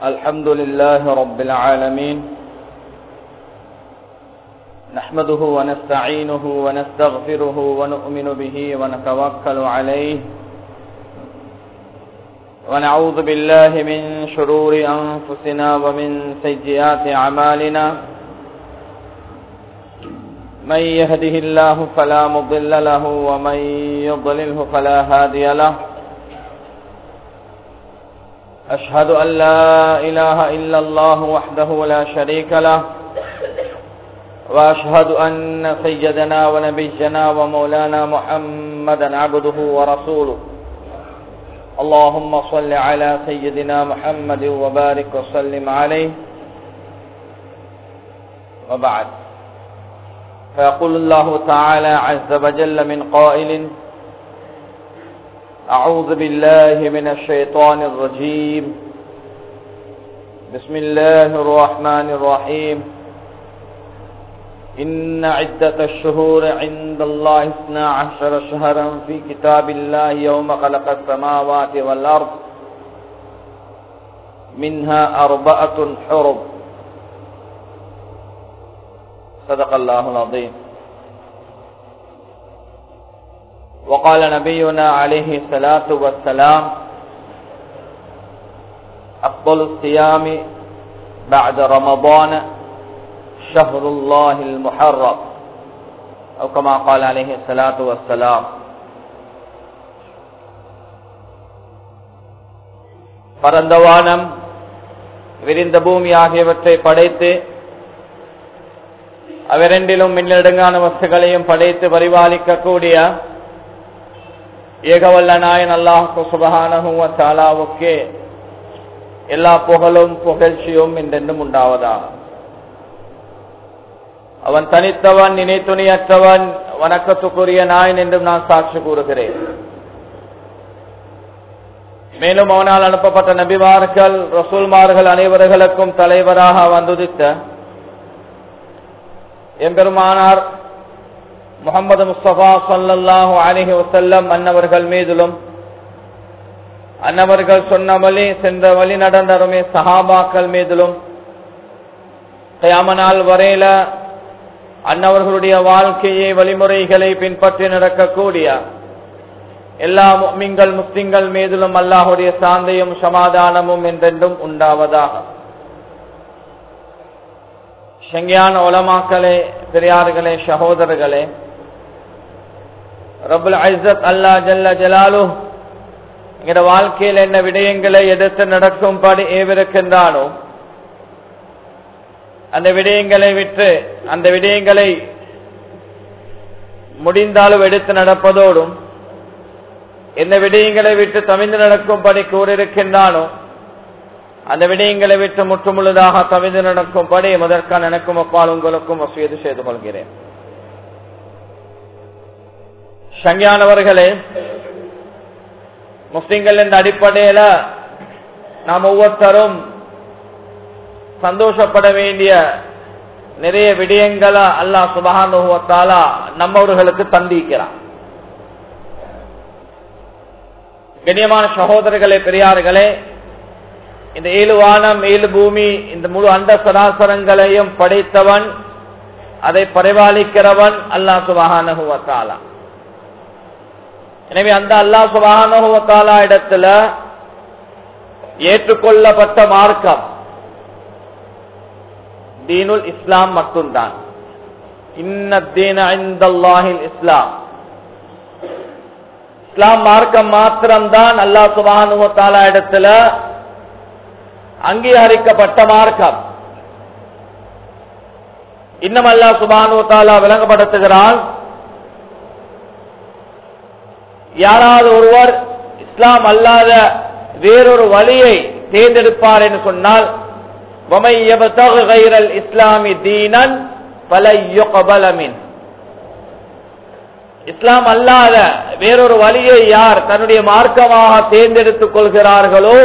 الحمد لله رب العالمين نحمده ونستعينه ونستغفره ونؤمن به ونتوكل عليه ونعوذ بالله من شرور أنفسنا ومن سيئات أعمالنا من يهده الله فلا مضل له ومن يضلله فلا هادي له أشهد أن لا إله إلا الله وحده لا شريك له وأشهد أن سيدنا ونبينا ومولانا محمدا عبده ورسوله اللهم صل على سيدنا محمد وبارك وسلم عليه وبعد فيقول الله تعالى عز وجل من قائل أعوذ بالله من الشيطان الرجيم بسم الله الرحمن الرحيم إن عدة الشهور عند الله اثنا عشر شهرا في كتاب الله يوم خلق السماوات والأرض منها أربعة حرب صدق الله العظيم وقال نبينا عليه الصلاة والسلام أفضل الصيام بعد رمضان شهر الله المحرم أو كما قال عليه الصلاة والسلام பரந்த வானம் விரிந்த பூமி ஆகியவற்றை படைத்து அவ்விரண்டிலும் மின்னடுங்கான வஸ்துகளையும் படைத்து பரிபாலிக்கக்கூடிய ஏகவல்ல நாயன் அல்லாஹு சுபகானகும் தாலாவுக்கே எல்லா புகழும் புகழ்ச்சியும் என்றென்றும் உண்டாவதா அவன் தனித்தவன் நினைத்துணியற்றவன் வணக்கத்துக்குரிய நாயன் என்றும் நான் சாட்சி கூறுகிறேன் மேலும் அவனால் அனுப்பப்பட்ட நபிமார்கள் ரசூல்மார்கள் அனைவர்களுக்கும் தலைவராக வந்துதித்த எம்பெருமானார் முகமது முஸ்தபா சொல்லல்லாஹு அலிஹி வசல்லம் அன்னவர்கள் மீதிலும் அன்னவர்கள் சொன்ன வழி சென்ற வழி நடந்தருமே சஹாபாக்கள் மீதிலும் கயாமனால் வரையில அன்னவர்களுடைய வாழ்க்கையை வழிமுறைகளை பின்பற்றி நடக்கக்கூடிய எல்லா மிங்கள் முஸ்லிம்கள் மீதிலும் அல்லாஹுடைய சாந்தையும் சமாதானமும் என்றென்றும் உண்டாவதாக சங்கியான உலமாக்களே பெரியார்களே சகோதரர்களே ரபுல் ஐசத் அல்லா ஜல்ல ஜலாலு எங்கட வாழ்க்கையில் என்ன விடயங்களை எடுத்து நடக்கும்படி ஏவிருக்கின்றானோ அந்த விடயங்களை விட்டு அந்த விடயங்களை முடிந்தாலும் எடுத்து நடப்பதோடும் எந்த விடயங்களை விட்டு தமிழ்ந்து நடக்கும்படி கூறியிருக்கின்றானோ அந்த விடயங்களை விட்டு முற்றுமுழுதாக தவிர்த்து நடக்கும்படி முதற்கான எனக்கும் அப்பால் உங்களுக்கும் வசூது செய்து கொள்கிறேன் சங்கியானவர்களே முஸ்லிம்கள் என்ற அடிப்படையில நாம் ஒவ்வொருத்தரும் சந்தோஷப்பட வேண்டிய நிறைய விடயங்களை அல்லாஹ் சுபகானுவத்தாலா நம்மவர்களுக்கு தந்திக்கிறான் கண்ணியமான சகோதரர்களே பெரியார்களே இந்த ஏழு வானம் ஏழு பூமி இந்த முழு அண்ட சராசரங்களையும் படைத்தவன் அதை பரிபாலிக்கிறவன் அல்லாஹ் சுபகானுவத்தாலா எனவே அந்த அல்லாஹ் சுபகானுவத்தாலா இடத்துல ஏற்றுக்கொள்ளப்பட்ட மார்க்கம் தீனுல் இஸ்லாம் மட்டும்தான் இன்னீன் இஸ்லாம் இஸ்லாம் மார்க்கம் மாத்திரம்தான் அல்லா சுபானுவத்தாலா இடத்துல அங்கீகரிக்கப்பட்ட மார்க்கம் இன்னும் அல்லா சுபானுவத்தாலா விளங்கப்படுத்துகிறான் யாராவது ஒருவர் இஸ்லாம் அல்லாத வேறொரு வழியை தேர்ந்தெடுப்பார் என்று சொன்னால் ومن يبتغ غير الاسلام دينا فلن يقبل منه இஸ்லாம் அல்லாத வேறொரு வழியை யார் தன்னுடைய மார்க்கமாக தேர்ந்தெடுத்துக் கொள்கிறார்களோ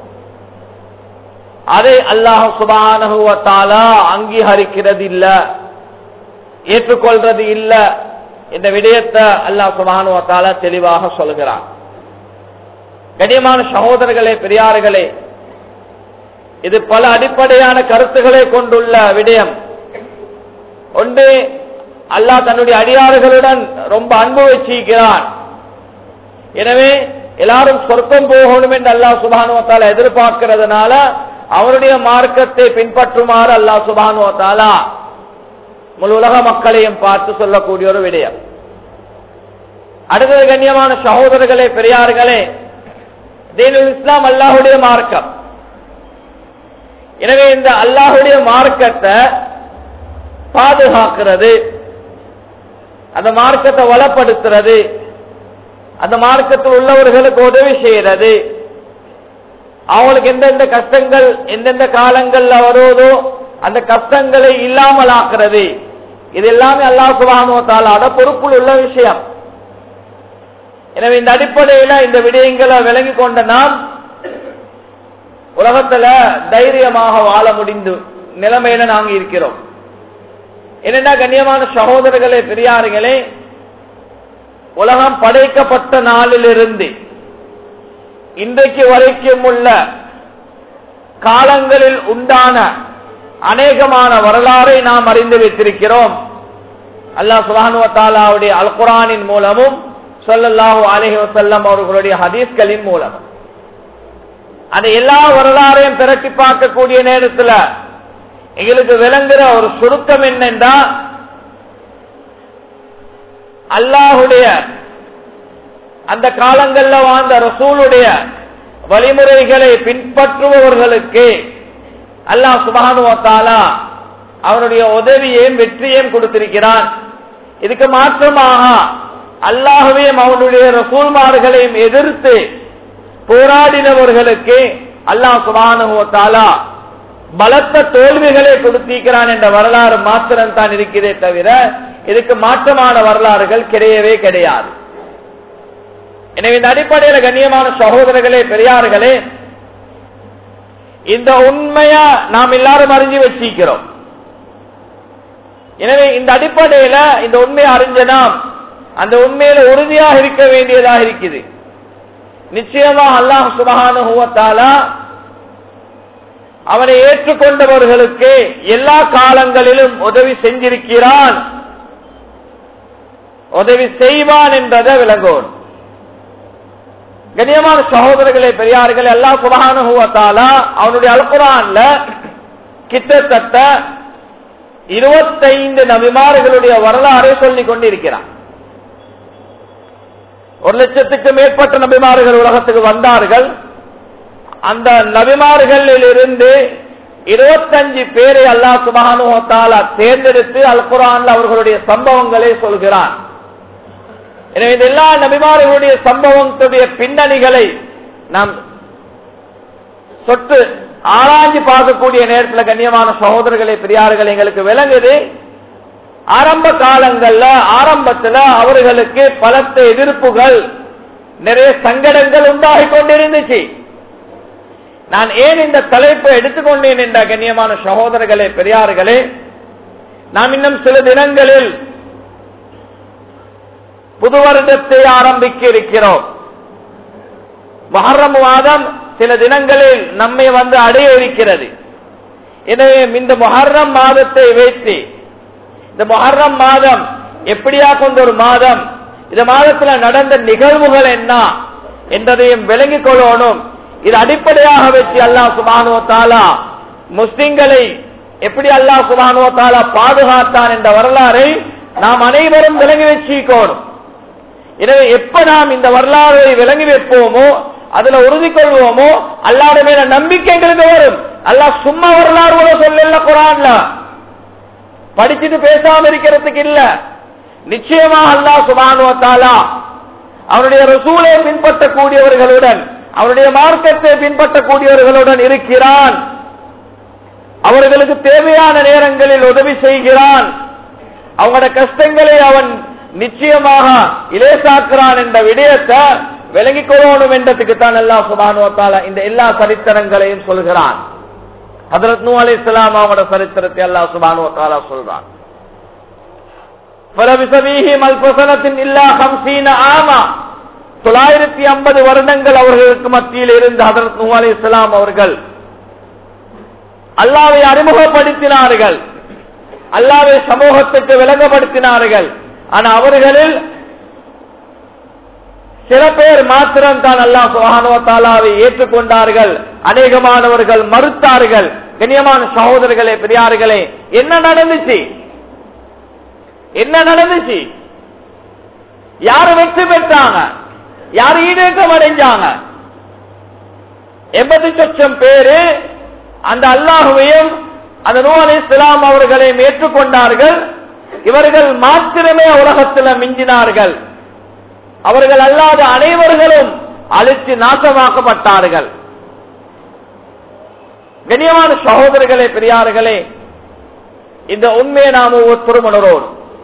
அதை அல்லாஹ் சுபானுவத்தாலா அங்கீகரிக்கிறது இல்ல ஏற்றுக்கொள்றது இல்ல என்ற விடயத்தை அல்லாஹ் சுபானுவத்தாலா தெளிவாக சொல்கிறான் கண்ணியமான சகோதரர்களே பெரியார்களே இது பல அடிப்படையான கருத்துக்களை கொண்டுள்ள விடயம் ஒன்று அல்லாஹ் தன்னுடைய அடியாறுகளுடன் ரொம்ப அன்பு வச்சிருக்கிறான் எனவே எல்லாரும் சொர்க்கம் போகணும் என்று அல்லாஹ் சுபானுவத்தால எதிர்பார்க்கிறதுனால அவருடைய மார்க்கத்தை பின்பற்றுமாறு அல்லாஹ் சுபானுவத்தாலா முழு உலக மக்களையும் பார்த்து சொல்லக்கூடிய ஒரு விடயம் அடுத்தது கண்ணியமான சகோதரர்களே பெரியார்களே தீனுல் இஸ்லாம் அல்லாஹுடைய மார்க்கம் எனவே இந்த அல்லாஹுடைய மார்க்கத்தை பாதுகாக்கிறது அந்த மார்க்கத்தை வளப்படுத்துறது அந்த மார்க்கத்தில் உள்ளவர்களுக்கு உதவி செய்யறது அவங்களுக்கு எந்தெந்த கஷ்டங்கள் எந்தெந்த காலங்கள்ல வருவதோ அந்த கஷ்டங்களை இல்லாமல் ஆக்குறது இது எல்லாமே அல்லாஹ் சுபானுவத்தாலாட பொறுப்புள் உள்ள விஷயம் எனவே இந்த அடிப்படையில இந்த விடயங்களை விளங்கி கொண்ட நாம் உலகத்துல தைரியமாக வாழ முடிந்து நிலைமையில நாங்க இருக்கிறோம் என்னென்ன கண்ணியமான சகோதரர்களே பெரியார்களே உலகம் படைக்கப்பட்ட நாளிலிருந்து இன்றைக்கு வரைக்கும் உள்ள காலங்களில் உண்டான அநேகமான வரலாறை நாம் அறிந்து வைத்திருக்கிறோம் அல்லாஹ் சுபானுவத்தாலாவுடைய அல் குரானின் மூலமும் சொல்லல்லாஹு அலஹி வசல்லம் அவர்களுடைய ஹதீஸ்களின் மூலமும் அந்த எல்லா வரலாறையும் திரட்டி பார்க்கக்கூடிய நேரத்தில் எங்களுக்கு விளங்குற ஒரு சுருக்கம் என்னென்றா அல்லாஹுடைய அந்த காலங்கள்ல வாழ்ந்த ரசூலுடைய வழிமுறைகளை பின்பற்றுபவர்களுக்கு அல்லாஹ் சுபானுவத்தாலா அவனுடைய உதவியையும் வெற்றியையும் கொடுத்திருக்கிறான் இதுக்கு மாற்றமாக அல்லாஹுவையும் அவனுடைய ரசூல்மார்களையும் எதிர்த்து போராடினவர்களுக்கு அல்லாஹ் சுபானுவத்தாலா பலத்த தோல்விகளை கொடுத்திருக்கிறான் என்ற வரலாறு மாத்திரம் தான் இருக்கிறதே தவிர இதுக்கு மாற்றமான வரலாறுகள் கிடையவே கிடையாது எனவே இந்த அடிப்படையில் கண்ணியமான சகோதரர்களே பெரியார்களே இந்த உண்மையா நாம் எல்லாரும் அறிஞ்சு வச்சிருக்கிறோம் எனவே இந்த அடிப்படையில இந்த உண்மையை அறிஞ்ச நாம் அந்த உண்மையில உறுதியாக இருக்க வேண்டியதாக இருக்குது நிச்சயமா அல்லாஹ் சுபகானுவத்தாலா அவனை ஏற்றுக்கொண்டவர்களுக்கு எல்லா காலங்களிலும் உதவி செஞ்சிருக்கிறான் உதவி செய்வான் என்றதை விளங்கோன் கண்ணியமான சகோதரர்களே பெரியார்களே அல்லா சுபகானுவத்தாலா அவனுடைய அல்குரான்ல கிட்டத்தட்ட இருபத்தைந்து நபிமார்களுடைய வரலாறை சொல்லிக் கொண்டிருக்கிறான் ஒரு லட்சத்துக்கு மேற்பட்ட நபிமார்கள் உலகத்துக்கு வந்தார்கள் அந்த நபிமார்களில் இருந்து இருபத்தஞ்சு பேரை அல்லா சுபகானுவத்தாலா தேர்ந்தெடுத்து அல் குரான்ல அவர்களுடைய சம்பவங்களை சொல்கிறான் எனவே இந்த எல்லா நபிமார்களுடைய சம்பவத்துடைய பின்னணிகளை நாம் சொட்டு ஆராய்ஞ்சு பார்க்கக்கூடிய நேரத்தில் கண்ணியமான சகோதரர்களை பெரியார்கள் எங்களுக்கு விளங்குது ஆரம்ப காலங்கள்ல ஆரம்பத்துல அவர்களுக்கு பலத்த எதிர்ப்புகள் நிறைய சங்கடங்கள் உண்டாகி கொண்டிருந்துச்சு நான் ஏன் இந்த தலைப்பை எடுத்துக்கொண்டேன் என்ற கண்ணியமான சகோதரர்களே பெரியார்களே நாம் இன்னும் சில தினங்களில் புது வருடத்தை ஆரம்பிக்க இருக்கிறோம் மஹரம் மாதம் சில தினங்களில் நம்மை வந்து அடைய இருக்கிறது எனவே இந்த மொஹர்ரம் மாதத்தை வைத்து இந்த மொஹர்ரம் மாதம் எப்படியா கொண்ட ஒரு மாதம் இந்த மாதத்துல நடந்த நிகழ்வுகள் என்ன என்பதையும் விளங்கிக் கொள்ளணும் இது அடிப்படையாக வச்சு அல்லாஹ் சுபானுவத்தாலா முஸ்லிம்களை எப்படி அல்லாஹ் சுபானுவத்தாலா பாதுகாத்தான் என்ற வரலாறை நாம் அனைவரும் விளங்கி வச்சுக்கோணும் எனவே எப்ப நாம் இந்த வரலாறை விளங்கி வைப்போமோ அதுல உறுதி கொள்வோமோ அல்லாட மேல நம்பிக்கை எங்களுக்கு வரும் அல்லாஹ் சும்மா வரலாறு கூட சொல்லல குரான்ல படிச்சுட்டு பேசாம இருக்கிறதுக்கு இல்ல நிச்சயமா அல்லாஹ் சுபானுவத்தாலா அவருடைய ரசூலை பின்பற்றக்கூடியவர்களுடன் அவருடைய மார்க்கத்தை பின்பற்றக்கூடியவர்களுடன் இருக்கிறான் அவர்களுக்கு தேவையான நேரங்களில் உதவி செய்கிறான் அவங்களோட கஷ்டங்களை அவன் நிச்சயமாக இலேசாக்குறான் என்ற விடயத்தை விளங்கிக் கொள்ளணும் என்றதுக்கு தான் அல்லா சுபானுவத்தால இந்த எல்லா சரித்திரங்களையும் சொல்கிறான் ஹதரத் நூ அலி இஸ்லாம் அவங்களோட சரித்திரத்தை அல்லா சுபானுவத்தாலா சொல்றான் தொள்ளாயிரத்தி ஐம்பது வருடங்கள் அவர்களுக்கு மத்தியில் இருந்து ஹதரத் நூ அலி இஸ்லாம் அவர்கள் அல்லாவை அறிமுகப்படுத்தினார்கள் அல்லாவை சமூகத்துக்கு விளங்கப்படுத்தினார்கள் ஆனா அவர்களில் சில பேர் மாத்திரம் தான் அல்லாஹ் சுகானுவத்தாலாவை ஏற்றுக்கொண்டார்கள் அநேகமானவர்கள் மறுத்தார்கள் கண்ணியமான சகோதரர்களே பெரியார்களே என்ன நடந்துச்சு என்ன நடந்துச்சு யாரு வெற்றி பெற்றாங்க யாரு ஈடேற்றம் அடைஞ்சாங்க எண்பது லட்சம் பேரு அந்த அல்லாஹுவையும் அந்த நூ அலி இஸ்லாம் அவர்களையும் ஏற்றுக்கொண்டார்கள் இவர்கள் மாத்திரமே உலகத்தில் மிஞ்சினார்கள் அவர்கள் அல்லாத அனைவர்களும் அழித்து நாசமாக்கப்பட்டார்கள் கண்ணியமான சகோதரர்களே பெரியார்களே இந்த உண்மையை நாம் ஒவ்வொருத்தரும் உணர்வோம்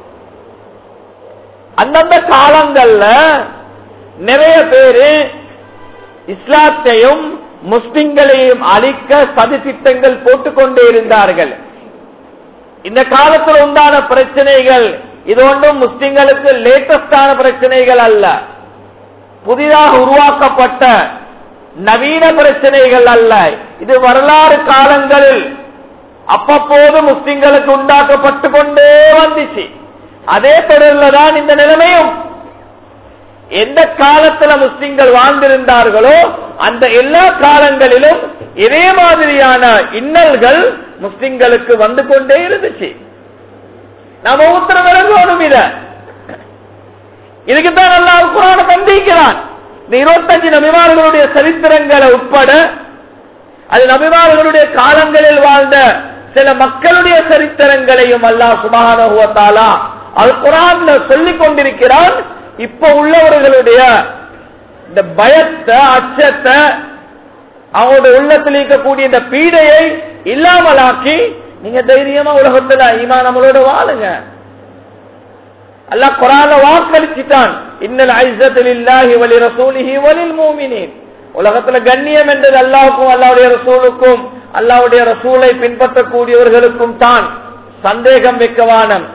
அந்தந்த காலங்கள்ல நிறைய பேரு இஸ்லாத்தையும் முஸ்லிம்களையும் அழிக்க சதி திட்டங்கள் போட்டுக்கொண்டே இருந்தார்கள் இந்த காலத்தில் உண்டான பிரச்சனைகள் இது ஒன்றும் முஸ்லிம்களுக்கு லேட்டஸ்டான பிரச்சனைகள் அல்ல புதிதாக உருவாக்கப்பட்ட நவீன பிரச்சனைகள் அல்ல இது வரலாறு காலங்களில் அப்பப்போது முஸ்லிம்களுக்கு உண்டாக்கப்பட்டு கொண்டே வந்துச்சு அதே தொடர்ல தான் இந்த நிலைமையும் எந்த காலத்துல முஸ்லிம்கள் வாழ்ந்திருந்தார்களோ அந்த எல்லா காலங்களிலும் இதே மாதிரியான இன்னல்கள் முஸ்லிம்களுக்கு வந்து கொண்டே இருந்துச்சு நாம உத்தரவு விளங்கணும் இத இதுக்குத்தான் நல்லா குரான கண்டிக்கிறான் இந்த இருபத்தஞ்சு நபிமார்களுடைய சரித்திரங்களை உட்பட அது நபிமார்களுடைய காலங்களில் வாழ்ந்த சில மக்களுடைய சரித்திரங்களையும் அல்லாஹ் சுபகானுவத்தாலா அது குரான்ல சொல்லிக் கொண்டிருக்கிறான் இப்ப உள்ளவர்களுடைய இந்த பயத்தை அச்சத்தை அவங்களுடைய உள்ளத்தில் இருக்கக்கூடிய இந்த பீடையை இல்லாமலாக்கி நீங்க தைரியமா உலகத்துல ஈமா நம்மளோட வாழுங்க அல்லாஹ் குரான வாக்களிச்சிட்டான் இன்னல் ஐசத்தில் இல்லாஹி வலி ரசூலிஹி வலில் மூமினின் உலகத்துல கண்ணியம் என்றது அல்லாவுக்கும் அல்லாவுடைய ரசூலுக்கும் அல்லாவுடைய ரசூலை பின்பற்றக்கூடியவர்களுக்கும் தான் சந்தேகம் வைக்கவானம்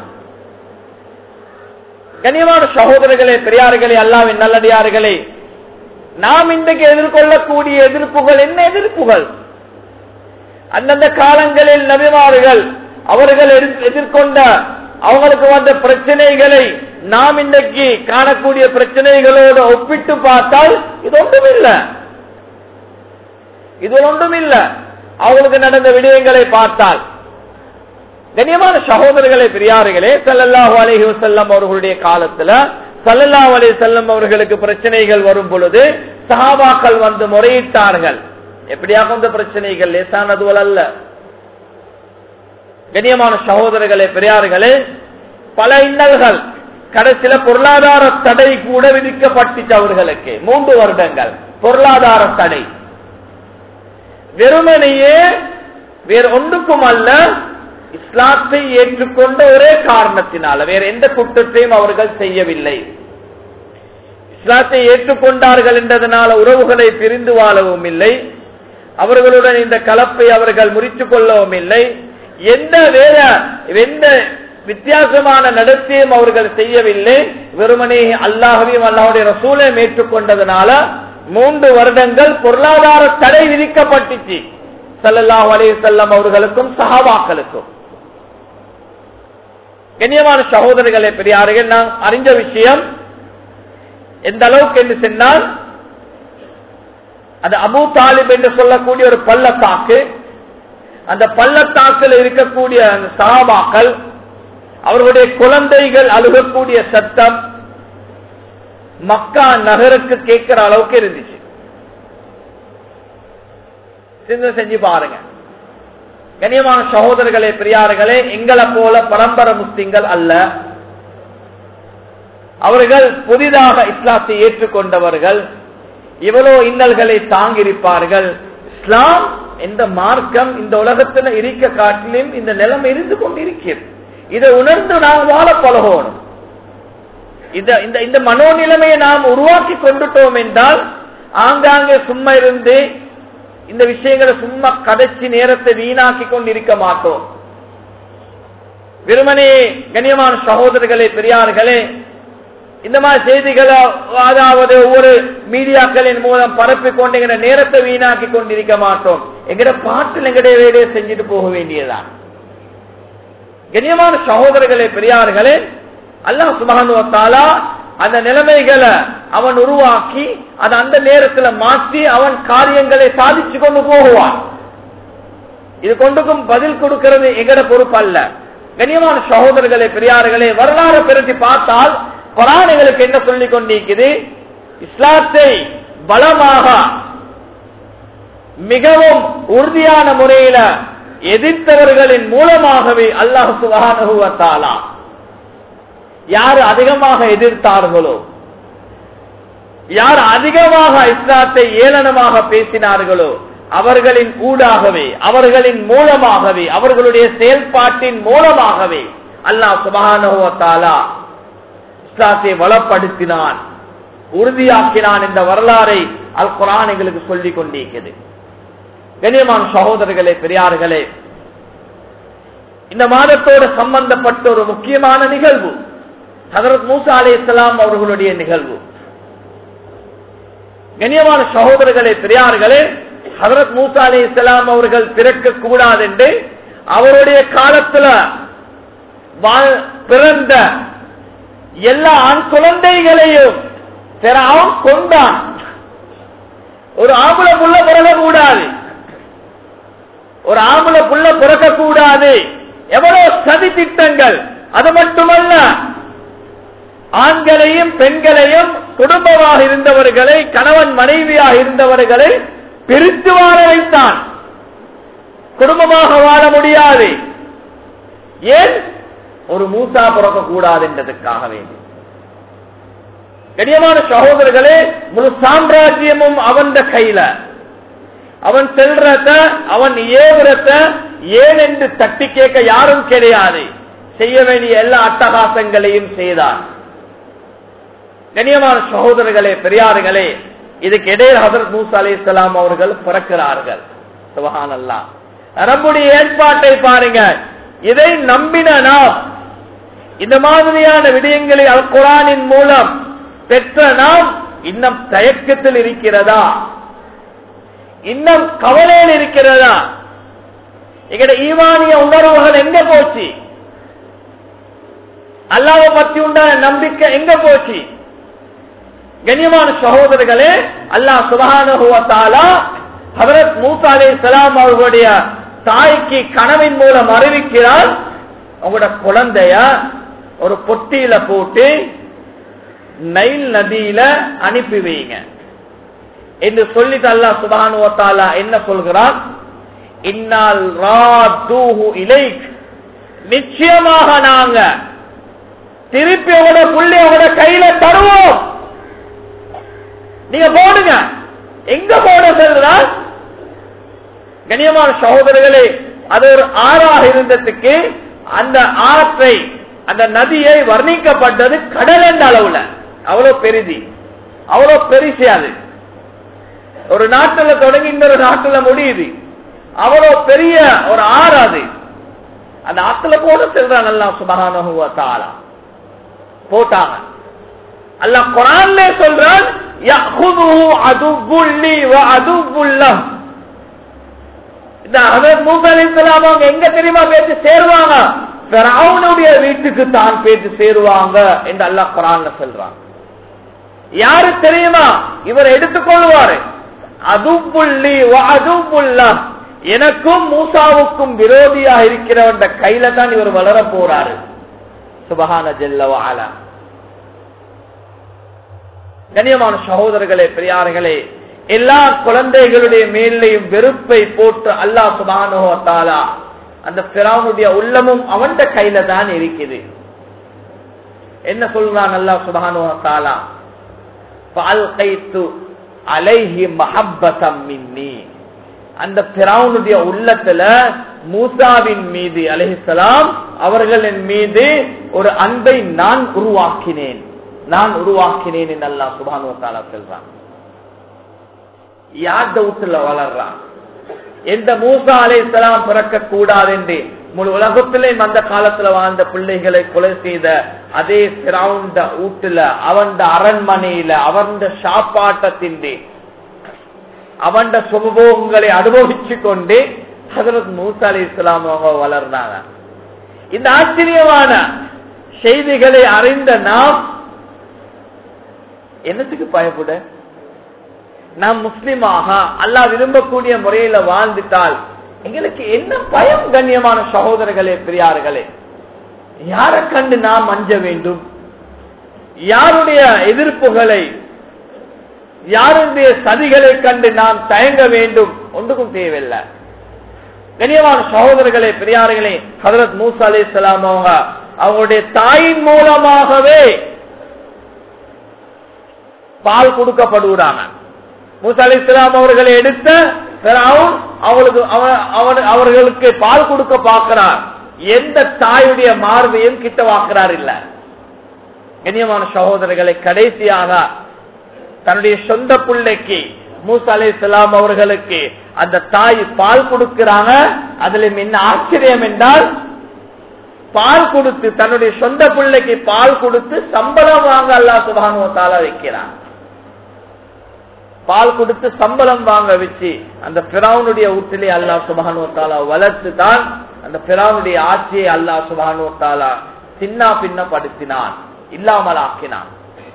கண்ணியமான சகோதரர்களே பெரியார்களே அல்லாவின் நல்லடியார்களே நாம் இன்றைக்கு எதிர்கொள்ளக்கூடிய எதிர்ப்புகள் என்ன எதிர்ப்புகள் அந்தந்த காலங்களில் நபிமார்கள் அவர்கள் எதிர்கொண்ட அவங்களுக்கு வந்த பிரச்சனைகளை நாம் இன்றைக்கு காணக்கூடிய பிரச்சனைகளோடு ஒப்பிட்டு பார்த்தால் இது ஒன்றும் இல்லை இது ஒன்றும் இல்லை அவங்களுக்கு நடந்த விடயங்களை பார்த்தால் கண்ணியமான சகோதரர்களே பெரியார்களே சல்லல்லாஹு அலஹி வசல்லம் அவர்களுடைய காலத்துல சல்லல்லாஹு அலி செல்லம் அவர்களுக்கு பிரச்சனைகள் வரும் பொழுது சஹாபாக்கள் வந்து முறையிட்டார்கள் எப்படியாக இந்த பிரச்சனைகள் லேசானதுவல் அல்ல கண்ணியமான சகோதரர்களே பெரியார்களே பல இன்னல்கள் கடைசியில பொருளாதார தடை கூட விதிக்கப்பட்டுச்சு அவர்களுக்கு மூன்று வருடங்கள் பொருளாதார தடை வெறுமனையே வேறு ஒன்றுக்கும் அல்ல இஸ்லாத்தை ஏற்றுக்கொண்ட ஒரே காரணத்தினால வேற எந்த குற்றத்தையும் அவர்கள் செய்யவில்லை இஸ்லாத்தை ஏற்றுக்கொண்டார்கள் என்றதனால உறவுகளை பிரிந்து வாழவும் இல்லை அவர்களுடன் இந்த கலப்பை அவர்கள் முறித்துக் கொள்ளவும் இல்லை எந்த வேற எந்த வித்தியாசமான நடத்தையும் அவர்கள் செய்யவில்லை வெறுமனே அல்லாஹவையும் அல்லாஹுடைய ரசூலையும் ஏற்றுக்கொண்டதனால மூன்று வருடங்கள் பொருளாதார தடை விதிக்கப்பட்டுச்சு சல்லல்லாஹு அலைஹி செல்லம் அவர்களுக்கும் சஹாபாக்களுக்கும் கண்ணியமான சகோதரர்களே பெரியார்கள் நாம் அறிஞ்ச விஷயம் எந்த அளவுக்கு என்று சொன்னால் அது அபு தாலிப் என்று சொல்லக்கூடிய ஒரு பள்ளத்தாக்கு அந்த பள்ளத்தாக்கில் இருக்கக்கூடிய அந்த சகாபாக்கள் அவர்களுடைய குழந்தைகள் அழுகக்கூடிய சத்தம் மக்கா நகருக்கு கேட்கிற அளவுக்கு இருந்துச்சு சிந்தனை செஞ்சு பாருங்க கண்ணியமான சகோதரர்களே பெரியார்களே எங்களை போல பரம்பரை முஸ்லிம்கள் அல்ல அவர்கள் புதிதாக இஸ்லாத்தை ஏற்றுக்கொண்டவர்கள் இவ்வளோ இன்னல்களை தாங்கியிருப்பார்கள் இஸ்லாம் எந்த மார்க்கம் இந்த உலகத்தில் இருக்க காட்டிலும் இந்த நிலம் இருந்து கொண்டிருக்கிறது இதை உணர்ந்து நாம் வாழ பழகணும் இந்த இந்த இந்த மனோநிலைமையை நாம் உருவாக்கி கொண்டுட்டோம் என்றால் ஆங்காங்கே சும்மா இருந்து இந்த விஷயங்களை சும்மா கதைச்சி நேரத்தை வீணாக்கி கொண்டு இருக்க மாட்டோம் வெறுமனே கண்ணியமான சகோதரர்களே பெரியார்களே இந்த மாதிரி செய்திகளை அதாவது ஒவ்வொரு மீடியாக்களின் மூலம் பரப்பிக் கொண்டுங்கிற நேரத்தை வீணாக்கி கொண்டிருக்க மாட்டோம் எங்கட பாட்டில் எங்கடைய வேலையை செஞ்சுட்டு போக வேண்டியதான் கண்ணியமான சகோதரர்களே பெரியார்களே அல்லாஹ் சுபகானுவத்தாலா அந்த நிலைமைகளை அவன் உருவாக்கி அதை அந்த நேரத்துல மாற்றி அவன் காரியங்களை சாதிச்சு கொண்டு போகுவான் இது கொண்டுக்கும் பதில் கொடுக்கிறது எங்கட பொறுப்பு அல்ல கண்ணியமான சகோதரர்களே பெரியார்களே வரலாறு பிரட்டி பார்த்தால் குரானுகளுக்கு என்ன சொல்லிக் கொண்டிருக்குது இஸ்லாத்தை பலமாக மிகவும் உறுதியான முறையில எதிர்த்தவர்களின் மூலமாகவே அல்லாஹ் சுகானுவத்தாலா யார் அதிகமாக எதிர்த்தார்களோ யார் அதிகமாக இஸ்லாத்தை ஏளனமாக பேசினார்களோ அவர்களின் ஊடாகவே அவர்களின் மூலமாகவே அவர்களுடைய செயல்பாட்டின் மூலமாகவே அல்லாஹ் சுபகானுவத்தாலா இஸ்லாத்தை வளப்படுத்தினான் உறுதியாக்கினான் என்ற வரலாறை அல் குரான் எங்களுக்கு சொல்லிக் கொண்டிருக்கிறது கண்ணியமான சகோதரர்களே பெரியார்களே இந்த மாதத்தோடு சம்பந்தப்பட்ட ஒரு முக்கியமான நிகழ்வு ஹதரத் மூசா அலி இஸ்லாம் அவர்களுடைய நிகழ்வு கண்ணியமான சகோதரர்களே பெரியார்களே ஹதரத் மூசா அலி இஸ்லாம் அவர்கள் பிறக்க கூடாது என்று அவருடைய காலத்துல பிறந்த எல்லா ஆண் குழந்தைகளையும் அவன் கொண்டான் ஒரு ஆம்பளை புள்ள பிறக்க கூடாது ஒரு ஆம்பளை புள்ள பிறக்க கூடாது எவ்வளவு சதி திட்டங்கள் அது மட்டுமல்ல ஆண்களையும் பெண்களையும் குடும்பமாக இருந்தவர்களை கணவன் மனைவியாக இருந்தவர்களை பிரித்து வாழ வைத்தான் குடும்பமாக வாழ முடியாது ஏன் ஒரு மூசா பிறக்க கூடாது என்றதுக்காக வேண்டி கடியமான சகோதரர்களே முழு சாம்ராஜ்யமும் அவன் கையில அவன் செல்றத அவன் ஏவுறத ஏன் என்று தட்டி கேட்க யாரும் கிடையாது செய்ய வேண்டிய எல்லா அட்டகாசங்களையும் செய்தான் கண்ணியமான சகோதரர்களே பெரியார்களே இதுக்கு இடையில் ஹசரத் மூசா அலி இஸ்லாம் அவர்கள் பிறக்கிறார்கள் சுபஹான் அல்லா நம்முடைய ஏற்பாட்டை பாருங்க இதை நம்பின நாம் இந்த மாதிரியான விடயங்களை அல் குரானின் மூலம் பெற்ற நாம் இன்னும் தயக்கத்தில் இருக்கிறதா இன்னும் கவலையில் இருக்கிறதா எங்கட ஈமானிய உணர்வுகள் எங்க போச்சு அல்லாவை பத்தி உண்டான நம்பிக்கை எங்க போச்சு கண்ணியமான சகோதரர்களே அல்லாஹ் சுபகானுவத்தாலா ஹதரத் மூசா அலி சலாம் அவர்களுடைய தாய்க்கு கனவின் மூலம் அறிவிக்கிறார் உங்களோட குழந்தைய ஒரு பொட்டியில போட்டு நைல் நதியில அனுப்பி வைங்க என்று சொல்லிட்டு அல்லா சுபானுவத்தாலா என்ன சொல்கிறார் இன்னால் ராதூஹு இலைக் நிச்சயமாக நாங்க திருப்பி உங்களோட புள்ளையோட கையில தருவோம் நீங்க போடுங்க எங்க போட செல்றால் கண்ணியமான சகோதரர்களே அது ஒரு ஆறாக இருந்ததுக்கு அந்த ஆற்றை அந்த நதியை வர்ணிக்கப்பட்டது கடல் என்ற அளவுல அவ்வளவு பெரிதி அவ்வளவு பெருசு அது ஒரு நாட்டுல தொடங்கி இன்னொரு நாட்டுல முடியுது அவ்வளவு பெரிய ஒரு ஆறு அது அந்த ஆத்துல போட செல்றான் அல்லா சுபகான போட்டாங்க அல்ல குரான்ல சொல்றான் அவங்க எங்க தெரியுமா பேச்சு சேருவாங்க அவனுடைய வீட்டுக்கு தான் பேச்சு சேருவாங்க என்று அல்லாஹ் குரான்ல சொல்றான் யாரு தெரியுமா இவர் எடுத்துக்கொள்வாரு அதுபுள்ளி அதுபுல்லா எனக்கும் மூசாவுக்கும் விரோதியாக இருக்கிறவன் கையில தான் இவர் வளர போறாரு சுபகான ஜெல்லவாலா கண்ணியமான சகோதரர்களே பெரியார்களே எல்லா குழந்தைகளுடைய மேலையும் வெறுப்பை போட்டு அல்லாஹ் சுபானுவத்தாலா அந்த பிராவுடைய உள்ளமும் அவன் கையில தான் இருக்குது என்ன சொல்றான் அல்லாஹ் சுபானுவத்தாலா அலைஹி மஹப்பதம் மின்னி அந்த பிராவுனுடைய உள்ளத்துல மூசாவின் மீது அலைஹிசலாம் அவர்களின் மீது ஒரு அன்பை நான் உருவாக்கினேன் நான் உருவாக்கினேன் என்று அல்லாஹ் சுபானுவத்தாலா சொல்றான் யார் டவுட்ல வளர்றான் எந்த மூசா அலைசலாம் பிறக்க கூடாது என்று முழு உலகத்திலேயும் அந்த காலத்துல வாழ்ந்த பிள்ளைகளை கொலை செய்த அதே சிராவுண்ட வீட்டுல அவன் அரண்மனையில அவன் சாப்பாட்டத்தின் அவன் சுகபோகங்களை அனுபவிச்சு கொண்டு ஹசரத் மூசா அலி இஸ்லாம் அவங்க வளர்ந்தாங்க இந்த ஆச்சரியமான செய்திகளை அறிந்த நாம் என்னத்துக்கு பயப்பட நாம் முஸ்லிமாக அல்லாஹ் விரும்பக்கூடிய முறையில வாழ்ந்துட்டால் எங்களுக்கு என்ன பயம் கண்ணியமான சகோதரர்களே பெரியார்களே யாரை கண்டு நாம் அஞ்ச வேண்டும் யாருடைய எதிர்ப்புகளை யாருடைய சதிகளை கண்டு நாம் தயங்க வேண்டும் ஒன்றுக்கும் தேவையில்லை கண்ணியமான சகோதரர்களே பெரியார்களே ஹதரத் மூசா அலி இஸ்லாம் அவங்க அவங்களுடைய தாயின் மூலமாகவே பால் கொடுக்கப்படுகிறாங்க மூசா அலி இஸ்லாம் அவர்களை எடுத்த பிறகும் அவளுக்கு அவ- அவன் அவர்களுக்கு பால் கொடுக்க பார்க்கிறார் எந்த தாயுடைய மார்பையும் கிட்ட வாக்குறார் இல்ல கண்ணியமான சகோதரர்களை கடைசியாக தன்னுடைய சொந்த பிள்ளைக்கு மூசா அலி இஸ்லாம் அவர்களுக்கு அந்த தாய் பால் கொடுக்கிறாங்க அதுல என்ன ஆச்சரியம் என்றால் பால் கொடுத்து தன்னுடைய சொந்த பிள்ளைக்கு பால் கொடுத்து சம்பளம் வாங்க அல்லாஹ் சுபானுவ தாலா வைக்கிறான் பால் கொடுத்து சம்பளம் வாங்க வச்சு அந்த பிராவுனுடைய வீட்டிலே அல்லாஹ் சுபானுவ தாலா வளர்த்து தான் அந்த பிராவுனுடைய ஆட்சியை அல்லாஹ் சுபானுவ தாலா சின்ன பின்னப்படுத்தினான் இல்லாமல் ஆக்கினான்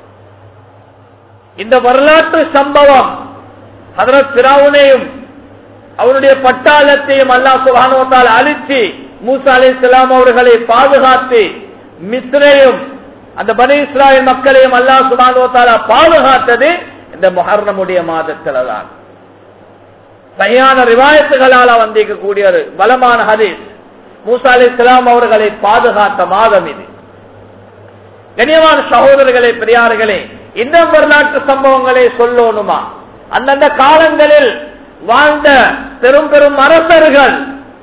இந்த வரலாற்று சம்பவம் ஹதரத் பிராவுனையும் அவருடைய பட்டாளத்தையும் அல்லாஹ் சுபானுவத்தால் அழிச்சு மூசா அலி இஸ்லாம் அவர்களை பாதுகாத்து மிஸ்ரையும் அந்த பனி இஸ்ராயல் மக்களையும் அல்லாஹ் சுபானுவத்தால பாதுகாத்தது இந்த முஹர்ரமுடைய மாதத்துல தான் சரியான ரிவாயத்துகளால வந்திருக்கக்கூடிய ஒரு பலமான ஹதீஸ் மூசா அலி இஸ்லாம் அவர்களை பாதுகாத்த மாதம் இது கண்ணியமான சகோதரர்களே பெரியார்களே இந்த வரலாற்று சம்பவங்களை சொல்லணுமா அந்தந்த காலங்களில் வாழ்ந்த பெரும் பெரும் அரசர்கள்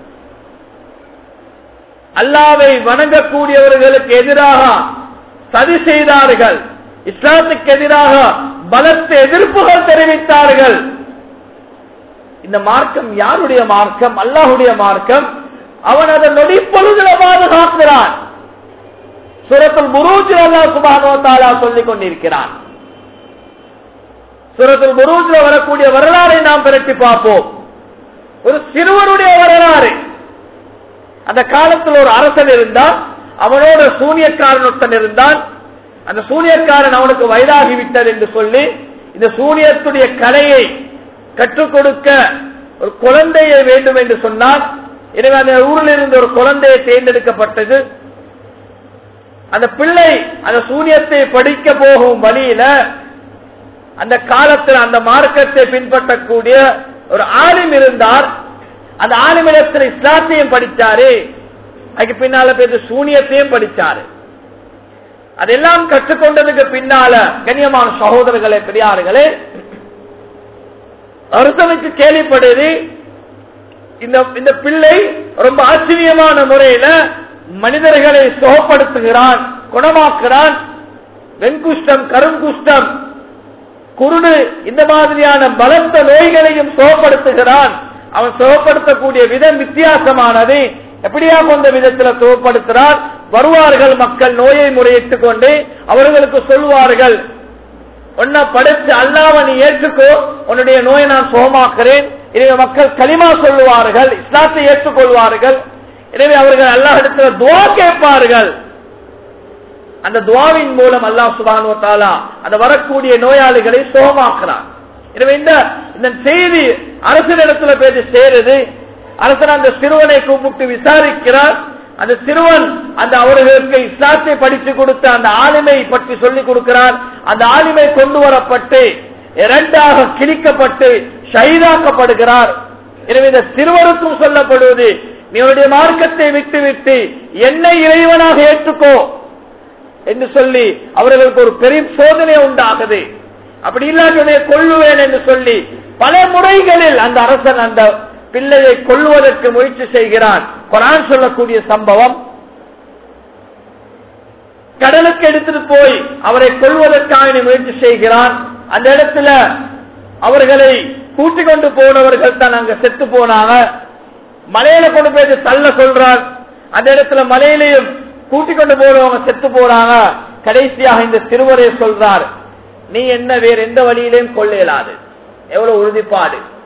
அல்லாவை வணங்கக்கூடியவர்களுக்கு எதிராக சதி செய்தார்கள் இஸ்லாத்துக்கு எதிராக பலத்த எதிர்ப்புகள் தெரிவித்தார்கள் இந்த மார்க்கம் யாருடைய மார்க்கம் அல்லாஹுடைய மார்க்கம் அவன் அதை நொடி பொழுதுல பாதுகாக்கிறான் சுரத்துல் புரூஜ் அல்லா சுபானோ தாலா சொல்லிக் கொண்டிருக்கிறான் சுரத்துல் புரூஜ்ல வரக்கூடிய வரலாறை நாம் பிரட்டி பார்ப்போம் ஒரு சிறுவனுடைய வரலாறு அந்த காலத்தில் ஒரு அரசன் இருந்தான் அவனோட சூனியக்காரனுடன் இருந்தான் அந்த சூனியக்காரன் அவனுக்கு வயதாகி விட்டது என்று சொல்லி இந்த சூனியத்துடைய கலையை கற்றுக் கொடுக்க ஒரு குழந்தையை வேண்டும் என்று சொன்னான் எனவே அந்த ஊரில் இருந்து ஒரு குழந்தையை தேர்ந்தெடுக்கப்பட்டது அந்த பிள்ளை அந்த சூனியத்தை படிக்க போகும் வழியில அந்த காலத்தில் அந்த மார்க்கத்தை பின்பற்றக்கூடிய ஒரு ஆலிம் இருந்தார் அந்த ஆலிமிடத்தில் இஸ்லாத்தையும் படிச்சாரு அதுக்கு பின்னால பேரு சூனியத்தையும் படிச்சாரு அதெல்லாம் கற்றுக்கொண்டதுக்கு பின்னால கண்ணியமான சகோதரர்களே பெரியார்களே அரசனுக்கு கேள்விப்படுது இந்த இந்த பிள்ளை ரொம்ப ஆச்சரியமான முறையில மனிதர்களை சுகப்படுத்துகிறான் குணமாக்குறான் வெண்குஷ்டம் கருங்குஷ்டம் குருடு இந்த மாதிரியான பலத்த நோய்களையும் சுகப்படுத்துகிறான் அவன் சுகப்படுத்தக்கூடிய விதம் வித்தியாசமானது எப்படியா கொண்ட விதத்தில் சுகப்படுத்துகிறார் வருவார்கள் மக்கள் நோயை முறையிட்டுக் கொண்டு அவர்களுக்கு சொல்வார்கள் உன்ன படைத்து அல்லாவ நீ ஏற்றுக்கோ உன்னுடைய நோயை நான் சுகமாக்குறேன் எனவே மக்கள் களிமா சொல்லுவார்கள் இஸ்லாத்தை ஏற்றுக்கொள்வார்கள் எனவே அவர்கள் அல்லாஹ் இடத்துல துவா கேட்பார்கள் அந்த துவாவின் மூலம் அல்லாஹ் சுபானு தாலா அந்த வரக்கூடிய நோயாளிகளை சுகமாக்குறான் எனவே இந்த இந்த செய்தி அரசனிடத்துல பேசி சேருது அரசன் அந்த சிறுவனை கூப்பிட்டு விசாரிக்கிறார் அந்த சிறுவன் அந்த அவர்களுக்கு இஸ்லாத்தை படித்து கொடுத்த அந்த ஆளுமை பற்றி சொல்லிக் கொடுக்கிறார் அந்த ஆளுமை கொண்டு வரப்பட்டு இரண்டாக கிழிக்கப்பட்டு ஷைதாக்கப்படுகிறார் எனவே இந்த சிறுவருக்கும் சொல்லப்படுவது நீ உன்னுடைய மார்க்கத்தை விட்டு விட்டு என்னை இறைவனாக ஏற்றுக்கோ என்று சொல்லி அவர்களுக்கு ஒரு பெரிய சோதனை உண்டாகுது அப்படி இல்லாத கொள்ளுவேன் என்று சொல்லி பல முறைகளில் அந்த அரசன் அந்த பிள்ளையை கொல்லுவதற்கு முயற்சி செய்கிறான் குரான் சொல்லக்கூடிய சம்பவம் கடலுக்கு எடுத்துட்டு போய் அவரை கொல்வதற்காக முயற்சி செய்கிறான் அந்த இடத்துல அவர்களை கூட்டிக் கொண்டு போனவர்கள் தான் அங்க செத்து போனாங்க மலையில கொண்டு போய் தள்ள சொல்றார் அந்த இடத்துல மலையிலையும் கூட்டிக் கொண்டு போறவங்க செத்து போறாங்க கடைசியாக இந்த சிறுவரை சொல்றார் நீ என்ன வேறு எந்த வழியிலையும் கொள்ள இயலாது எவ்வளவு உறுதிப்பாடு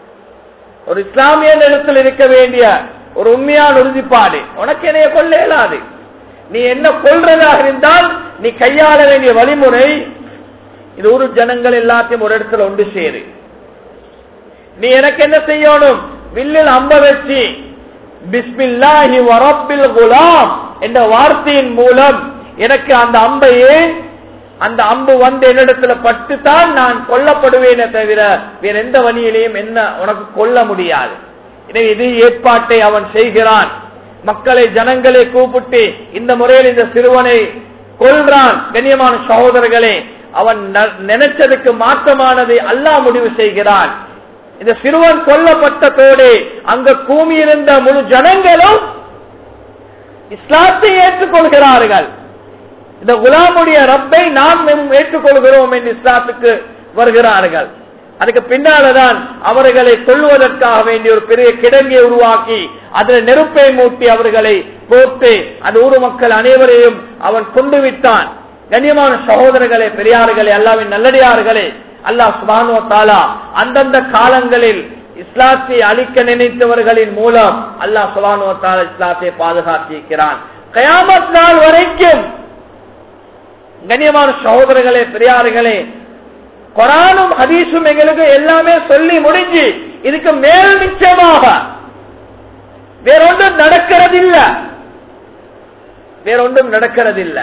ஒரு இஸ்லாமிய இடத்தில் இருக்க வேண்டிய ஒரு உண்மையான உறுதிப்பாடு உனக்கு என்னைய கொள்ள இயலாது நீ என்ன கொள்றதாக இருந்தால் நீ கையாள வேண்டிய வழிமுறை இது ஊரு ஜனங்கள் எல்லாத்தையும் ஒரு இடத்துல ஒன்று சேரு நீ எனக்கு என்ன செய்யணும் வில்லில் அம்ப வச்சு பிஸ்மில்லாஹி வரப்பில் குலாம் என்ற வார்த்தையின் மூலம் எனக்கு அந்த அம்பையே அந்த அம்பு வந்து என்னிடத்துல பட்டுத்தான் நான் கொல்லப்படுவேனே தவிர வேற எந்த வழியிலையும் என்ன உனக்கு கொல்ல முடியாது எனவே இது ஏற்பாட்டை அவன் செய்கிறான் மக்களை ஜனங்களை கூப்பிட்டு இந்த முறையில் இந்த சிறுவனை கொல்றான் கண்ணியமான சகோதரர்களே அவன் ந- நினைச்சதுக்கு மாற்றமானதை அல்லாஹ் முடிவு செய்கிறான் இந்த சிறுவன் கொல்லப்பட்டதோடு அங்க கூமியிருந்த முழு ஜனங்களும் இஸ்லாத்தை ஏற்றுக்கொள்கிறார்கள் இந்த குலாமுடைய ரப்பை நாம் மெம் ஏற்றுக்கொள்கிறோம் என்று இஸ்லாத்துக்கு வருகிறார்கள் அதுக்கு பின்னால்தான் அவர்களை கொள்வதற்காக வேண்டிய ஒரு பெரிய கிடங்கை உருவாக்கி அதில் நெருப்பை மூட்டி அவர்களை போட்டு அந்த ஊர் மக்கள் அனைவரையும் அவன் கொண்டு விட்டான் கண்ணியமான சகோதரர்களே பெரியார்களே அல்லாவின் நல்லடியார்களே அல்லாஹ் சுபானோ தாலா அந்தந்த காலங்களில் இஸ்லாத்தை அழிக்க நினைத்தவர்களின் மூலம் அல்லாஹ் சுபானோ தாலா இஸ்லாத்தை பாதுகாத்திருக்கிறான் கயாமத் நாள் வரைக்கும் கண்ணியமான சகோதரர்களே பெரியார்களே குரானும் ஹதீஸும் எங்களுக்கு எல்லாமே சொல்லி முடிஞ்சு இதுக்கு மேல் நிச்சயமாக வேறொன்றும் நடக்கிறதில்ல வேறொன்றும் நடக்கிறதில்ல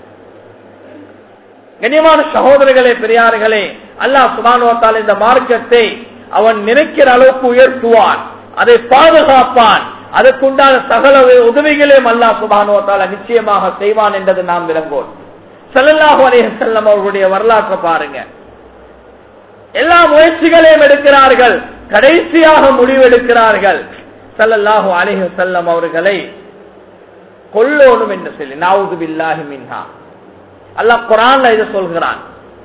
கண்ணியமான சகோதரர்களே பெரியார்களே அல்லாஹ் சுபானுவத்தால் இந்த மார்க்கத்தை அவன் நினைக்கிற அளவுக்கு உயர்த்துவான் அதை பாதுகாப்பான் அதற்குண்டான சகல உதவிகளையும் அல்லாஹ் சுபானுவத்தால நிச்சயமாக செய்வான் என்பது நாம் விளங்குவோம் ஸல்லல்லாஹு அலைஹி வஸல்லம் அவர்களுடைய வரலாற்றை பாருங்க எல்லா முயற்சிகளையும் எடுக்கிறார்கள் கடைசியாக முடிவெடுக்கிறார்கள் ஸல்லல்லாஹு அலைஹி வஸல்லம் அவர்களை கொல்லோணும் என்று சொல்லி நாவுது பில்லாஹி மின்ஹா அல்லாஹ் குர்ஆன்ல இதை சொல்கிறான்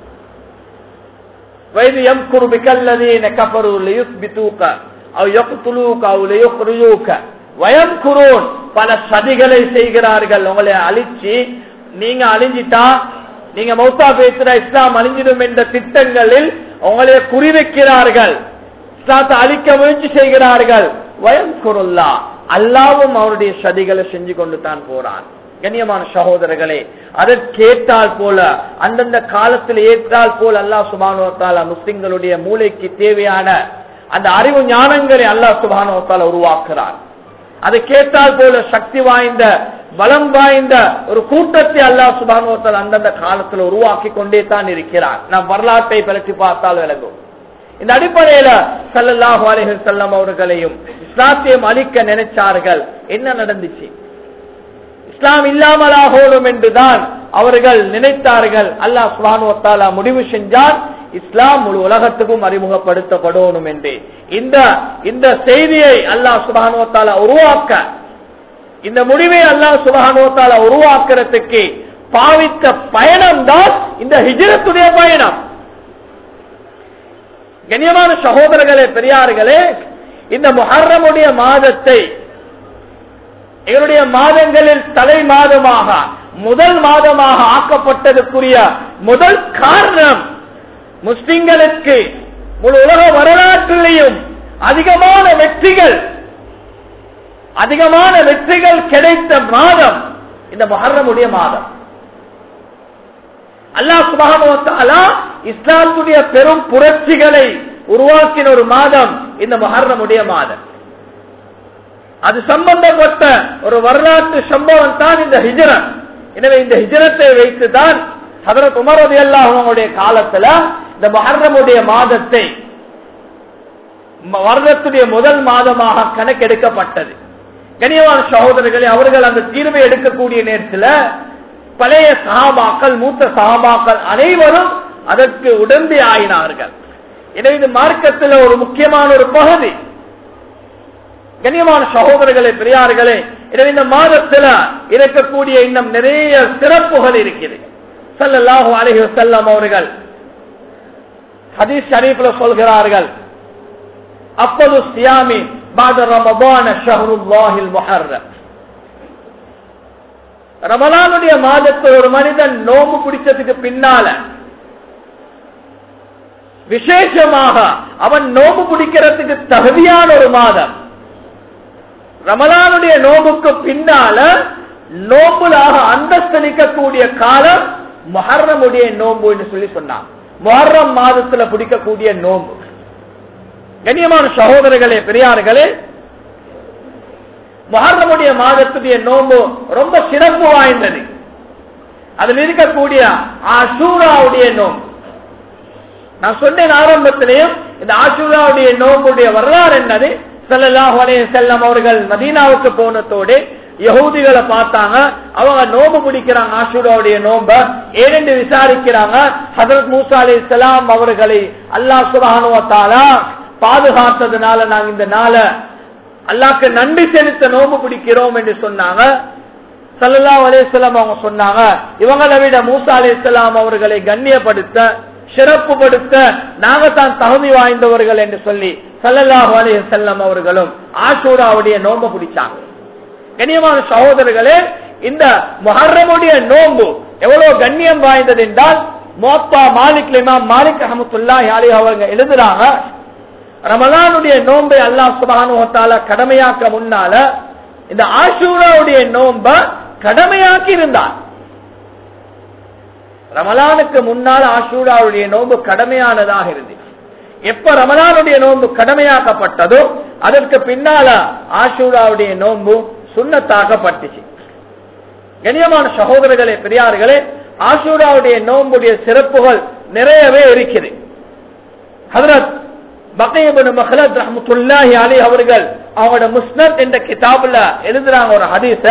வைது யம்குரு பிகல்லதீன கஃபரு லியுஸ்பிதூக அவ் யக்துலூக அவ் லியுக்ரியூக வயம்குரூன் பல சதிகளை செய்கிறார்கள் உங்களை அழிச்சு நீங்க அழிஞ்சிட்டா நீங்க மௌத்தா பேசுற இஸ்லாம் அழிஞ்சிடும் என்ற திட்டங்களில் உங்களை குறிவைக்கிறார்கள் இஸ்லாத்தை அழிக்க முயற்சி செய்கிறார்கள் வயம் குருல்லா அல்லாவும் அவருடைய சதிகளை செஞ்சு கொண்டு தான் போறான் கண்ணியமான சகோதரர்களே அதற்கேற்றால் போல அந்தந்த காலத்தில் ஏற்றால் போல் அல்லாஹ் சுபானுவத்தால முஸ்லிம்களுடைய மூளைக்கு தேவையான அந்த அறிவு ஞானங்களை அல்லாஹ் சுபானுவத்தால உருவாக்குறார் அதை கேட்டால் போல சக்தி வாய்ந்த பலம் வாய்ந்த ஒரு கூட்டத்தை அல்லாஹ் சுபானுவத்தால் அந்தந்த காலத்தில் உருவாக்கி கொண்டே தான் இருக்கிறார் நாம் வரலாற்றை பற்றி பார்த்தால் விளங்கும் இந்த அடிப்படையில சல்லல்லாஹு அலைஹி வஸல்லம் அவர்களையும் இஸ்லாத்தையும் அழிக்க நினைச்சார்கள் என்ன நடந்துச்சு இஸ்லாம் இல்லாமல் ஆகணும் என்றுதான் அவர்கள் நினைத்தார்கள் அல்லாஹ் சுபானுவத்தாலா முடிவு செஞ்சால் இஸ்லாம் முழு உலகத்துக்கும் அறிமுகப்படுத்தப்படணும் என்று இந்த இந்த செய்தியை அல்லாஹ் சுபானுவத்தாலா உருவாக்க இந்த முடிவை அல்லாஹ் சுபானுவத்தாலா உருவாக்குறதுக்கு பாவித்த பயணம் தான் இந்த ஹிஜ்ரத்துடைய பயணம் கண்ணியமான சகோதரர்களே பெரியார்களே இந்த முஹர்ரமுடைய மாதத்தை எங்களுடைய மாதங்களில் தலை மாதமாக முதல் மாதமாக ஆக்கப்பட்டதுக்குரிய முதல் காரணம் முஸ்லிம்களுக்கு முழு உலக வரலாற்றிலையும் அதிகமான வெற்றிகள் அதிகமான வெற்றிகள் கிடைத்த மாதம் இந்த மொஹர்ரமுடைய மாதம் அல்லாஹ் சுபஹானுவத்தாலா இஸ்லாத்துடைய பெரும் புரட்சிகளை உருவாக்கின ஒரு மாதம் இந்த மொஹர்ரமுடைய மாதம் அது சம்பந்தப்பட்ட ஒரு வரலாற்று சம்பவம் தான் இந்த ஹிஜரத் எனவே இந்த ஹிஜரத்தை வைத்துதான் ஹதரத் உமரது அல்லாஹனுடைய காலத்துல இந்த மஹர்ரமுடைய மாதத்தை வருடத்துடைய முதல் மாதமாக கணக்கெடுக்கப்பட்டது கனியவான சகோதரர்களே அவர்கள் அந்த தீர்வை எடுக்கக்கூடிய நேரத்தில் பழைய சகாபாக்கள் மூத்த சகாபாக்கள் அனைவரும் அதற்கு உடந்தை ஆயினார்கள் எனவே இது மார்க்கத்தில் ஒரு முக்கியமான ஒரு பகுதி கண்ணியமான சகோதரர்களே பெரியார்களே எனவே இந்த மாதத்துல இருக்கக்கூடிய இன்னும் நிறைய சிறப்புகள் இருக்கிறது சல்லல்லாஹு அலைஹி வஸல்லம் அவர்கள் ஹதீஸ் ஷரீஃப்ல சொல்கிறார்கள் அப்பது சியாமி பாத ரமபான ஷஹருல்லாஹில் முஹர்ரம் ரமலானுடைய மாதத்தில் ஒரு மனிதன் நோம்பு பிடிச்சதுக்கு பின்னால விசேஷமாக அவன் நோம்பு பிடிக்கிறதுக்கு தகுதியான ஒரு மாதம் ரமலானுடைய நோம்புக்கு பின்னால நோம்புலாக அந்தஸ்தளிக்கக்கூடிய காலம் மொஹர்ரமுடைய நோம்பு என்று சொல்லி சொன்னான் மொஹர்ரம் மாதத்துல பிடிக்கக்கூடிய நோம்பு கண்ணியமான சகோதரர்களே பெரியார்களே மொஹர்ரமுடைய மாதத்துடைய நோம்பு ரொம்ப சிறப்பு வாய்ந்தது அதில் இருக்கக்கூடிய ஆசூராவுடைய நோம்பு நான் சொன்னேன் ஆரம்பத்திலேயும் இந்த ஆசூராவுடைய நோம்புடைய வரலாறு என்னது ஸல்லல்லாஹு அலைஹி செல்லம் அவர்கள் மதீனாவுக்கு போனதோடு யகூதிகளை பார்த்தாங்க அவங்க நோம்பு பிடிக்கிறாங்க ஆசூராவுடைய நோம்ப ஏனென்று விசாரிக்கிறாங்க ஹதரத் மூசா அலைஹிஸ்ஸலாம் அவர்களை அல்லாஹ் சுப்ஹானஹு வ தஆலா பாதுகாத்ததுனால நாங்க இந்த நாளை அல்லாஹ்க்கு நன்றி செலுத்த நோம்பு பிடிக்கிறோம் என்று சொன்னாங்க சல்லல்லா அலிஸ்லாம் அவங்க சொன்னாங்க இவங்களை விட மூசா அலிஸ்லாம் அவர்களை கண்ணியப்படுத்த சிறப்புப்படுத்த நாங்க தான் தகுதி வாய்ந்தவர்கள் என்று சொல்லி சல்லல்லாஹு அலைஹி செல்லம் அவர்களும் ஆசூராவுடைய நோம்பு பிடிச்சாங்க கண்ணியமான சகோதரர்களே இந்த மொஹர்ரமுடைய நோம்பு எவ்வளவு கண்ணியம் வாய்ந்தது என்றால் மோத்தா மாலிக் இமாம் மாலிக் அஹமத்துல்லாஹி அலைஹி அவங்க எழுதுறாங்க ரமலானுடைய நோன்பை அல்லாஹ் சுபானு கடமையாக்க முன்னால இந்த ஆஷூராவுடைய நோம்ப கடமையாக்கி இருந்தார் ரமலானுக்கு முன்னால் ஆஷூராவுடைய நோன்பு கடமையானதாக இருந்தது எப்ப ரமலானுடைய நோன்பு கடமையாக்கப்பட்டதோ அதற்கு பின்னால ஆஷூராவுடைய நோன்பு சுண்ணத்தாக்கப்பட்டுச்சு கண்ணியமான சகோதரர்களே பெரியார்களே ஆஷூராவுடைய நோன்புடைய சிறப்புகள் நிறையவே இருக்குது ஹதரத் பகையபன் மஹலத் ரஹமத்துல்லாஹி அலி அவர்கள் அவங்களோட முஸ்னத் என்ற கிதாபுல எழுதுறாங்க ஒரு ஹதீஸ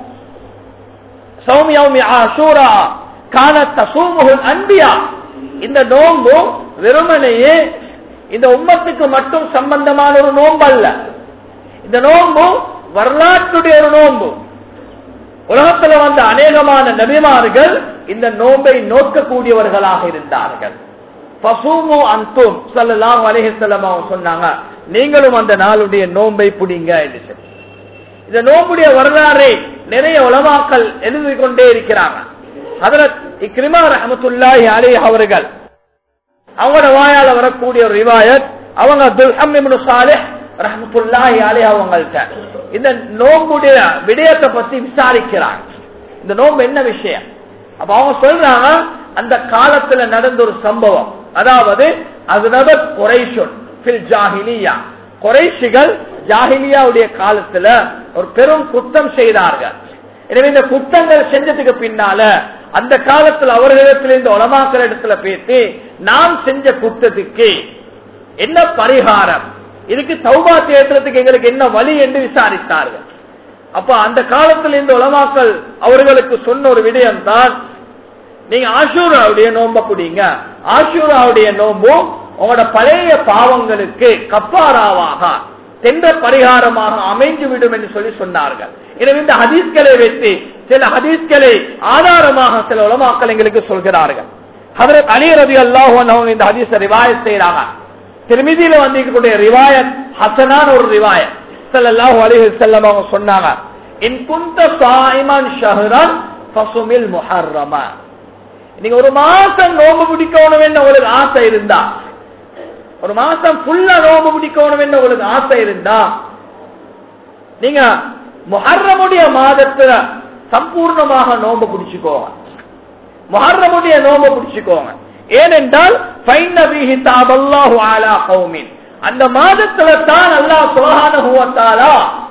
சௌமியௌமி ஆஷூரா கான தசூமுகுல் அன்பியா இந்த நோம்பு வெறுமனையே இந்த உம்மத்துக்கு மட்டும் சம்பந்தமான ஒரு நோம்பு அல்ல இந்த நோம்பு வரலாற்றுடைய ஒரு நோம்பு உலகத்துல வந்த அநேகமான நபிமார்கள் இந்த நோம்பை நோக்கக்கூடியவர்களாக இருந்தார்கள் பசுமு அந்தும் சல்லாஹ் அலிஹலம் அவங்க சொன்னாங்க நீங்களும் அந்த நாளுடைய நோன்பை புடிங்க என்று சொல்லி இந்த நோம்புடைய வரலாறை நிறைய உலமாக்கள் எழுதி கொண்டே இருக்கிறாங்க ஹதரத் இக்ரிமா ரஹமத்துல்லாஹி அலி அவர்கள் அவங்களோட வாயால வரக்கூடிய ஒரு ரிவாயத் அவங்க துல்ஹம் இப்னு சாலிஹ் ரஹமத்துல்லாஹி அலி அவங்கள்ட்ட இந்த நோம்புடைய விடயத்தை பத்தி விசாரிக்கிறாங்க இந்த நோம்பு என்ன விஷயம் அப்ப அவங்க சொல்றாங்க அந்த காலத்துல நடந்த ஒரு சம்பவம் அதாவது அதுனபத் குறைஷுன் ஜாகிலியா குறைஷிகள் ஜாகிலியாவுடைய காலத்துல ஒரு பெரும் குத்தம் செய்தார்கள் எனவே இந்த குத்தங்கள் செஞ்சதுக்கு பின்னால அந்த காலத்துல அவர்களிடத்திலிருந்து உலமாக்கள் இடத்துல பேசி நாம் செஞ்ச குத்தத்துக்கு என்ன பரிகாரம் இதுக்கு சௌபா தேற்றத்துக்கு எங்களுக்கு என்ன வழி என்று விசாரித்தார்கள் அப்ப அந்த காலத்தில் இந்த உலமாக்கள் அவர்களுக்கு சொன்ன ஒரு விடயம் தான் நீங்க ஆஷூராவுடைய நோம்ப குடிங்க ஆஷூராவுடைய நோம்பும் உங்களோட பழைய பாவங்களுக்கு கப்பாராவாக தென்ற பரிகாரமாக அமைந்து விடும் என்று சொல்லி சொன்னார்கள் எனவே இந்த ஹதீஸ்களை வைத்து சில ஹதீஸ்களை ஆதாரமாக சில உலமாக்கள் எங்களுக்கு சொல்கிறார்கள் ஹதரத் அலி ரபி அல்லாஹ் இந்த ஹதீஸை ரிவாயத் செய்யறாங்க திருமிதியில வந்திருக்கக்கூடிய ரிவாயத் ஹசனான ஒரு ரிவாயத் ஸல்லல்லாஹு அலைஹி வஸல்லம் அவங்க சொன்னாங்க இன் குந்த சாயிமான் ஷஹ்ரன் ஃபசுமில் முஹர்ரமா நீங்க ஒரு மாசம் நோம்பு பிடிக்கணும் என்ன உங்களுக்கு ஆசை இருந்தா ஒரு மாசம் ஃபுல்லா நோம்பு பிடிக்கணும் என்ன உங்களுக்கு ஆசை இருந்தா நீங்க முஹர்ரமுடைய மாதத்துல சம்பூர்ணமாக நோம்பு பிடிச்சுக்கோங்க முஹர்ரமுடைய நோம்பு பிடிச்சுக்கோங்க ஏனென்றால் அந்த மாதத்துல தான் அல்லாஹ் சுகானுவத்தாலா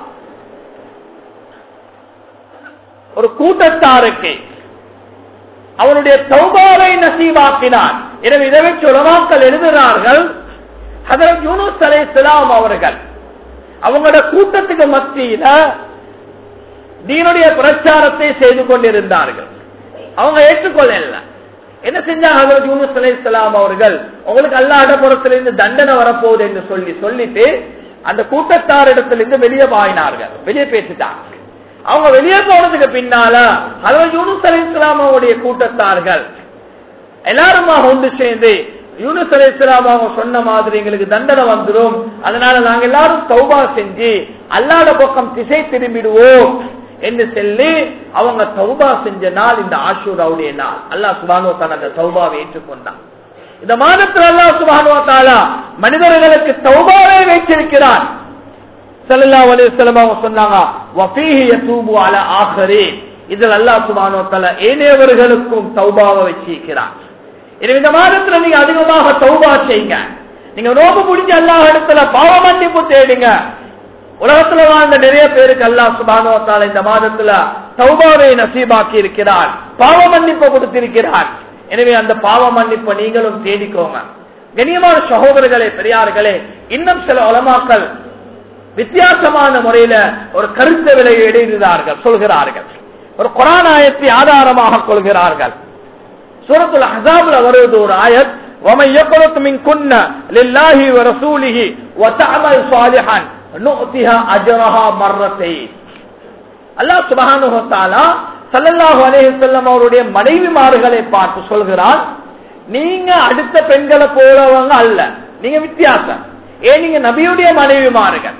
ஒரு கூட்டத்தாருக்கு அவனுடைய தௌபாவை நசீவாக்கினான் எனவே இதை வச்சு உலமாக்கள் எழுதுகிறார்கள் ஹதரத் யூனுஸ் அலை அவர்கள் அவங்களோட கூட்டத்துக்கு மத்தியில தீனுடைய பிரச்சாரத்தை செய்து கொண்டிருந்தார்கள் அவங்க ஏற்றுக்கொள்ள என்ன செஞ்சாங்க ஹதரத் யூனுஸ் அலை அவர்கள் உங்களுக்கு அல்லாஹ் புறத்திலிருந்து தண்டனை வரப்போகுது என்று சொல்லி சொல்லிட்டு அந்த கூட்டத்தாரிடத்திலிருந்து வெளியே பாயினார்கள் வெளியே பேசிட்டாங்க அவங்க வெளியே போனதுக்கு பின்னால ஹதரத் யூனுஸ் அலை அவருடைய கூட்டத்தார்கள் எல்லாருமா ஒன்று சேர்ந்து யூனுஸ் அலை அவங்க சொன்ன மாதிரி எங்களுக்கு தண்டனை வந்துடும் அதனால நாங்க எல்லாரும் தௌபா செஞ்சு அல்லாத பக்கம் திசை திரும்பிடுவோம் என்று சொல்லி அவங்க தௌபா செஞ்ச நாள் இந்த ஆஷூராவுடைய நாள் அல்லாஹ் சுபானோ தான் அந்த தௌபாவை ஏற்றுக்கொண்டான் இந்த மாதத்தில் அல்லா சுபானுவத்தாலா மனிதர்களுக்கு தௌபாவே வைத்திருக்கிறார் சல்லா அலிஸ்லாம் அவங்க சொன்னாங்க வஃபீஹி யதூபு அலா ஆஹரீன் இதில் அல்லாஹ் சுப்ஹானஹு வ தஆலா ஏனையவர்களுக்கும் தௌபாவை வச்சிருக்கிறார் எனவே இந்த மாதத்துல நீங்க அதிகமாக தௌபா செய்யுங்க நீங்க நோம்பு பிடிச்ச அல்லாஹ் இடத்துல பாவ மன்னிப்பு தேடுங்க உலகத்துல வாழ்ந்த நிறைய பேருக்கு அல்லாஹ் சுப்ஹானஹு வ தஆலா இந்த மாதத்துல தௌபாவை நசீபாக்கி இருக்கிறார் பாவ மன்னிப்பு கொடுத்திருக்கிறார் எனவே அந்த பாவ மன்னிப்பை நீங்களும் தேடிக்கோங்க கண்ணியமான சகோதரர்களே பெரியார்களே இன்னும் சில உலமாக்கள் வித்தியாசமான முறையில ஒரு கருத்து விலை எழுதுகிறார்கள் சொல்கிறார்கள் ஒரு குரானாயத்தை ஆதாரமாக கொள்கிறார்கள் சூரத்துல் அஹாப்ல வருவது ஒரு ஆயத் ومن يقنط منكن لله ورسوله وتعمل صالحا نؤتها اجرها مرتين அல்லாஹ் சுப்ஹானஹு வ தஆலா ஸல்லல்லாஹு அலைஹி வஸல்லம் அவருடைய மனைவிமார்களை பார்த்து சொல்கிறார் நீங்க அடுத்த பெண்களை போலவங்க அல்ல நீங்க வித்தியாசம் ஏன் நீங்க நபியுடைய மனைவிமார்கள்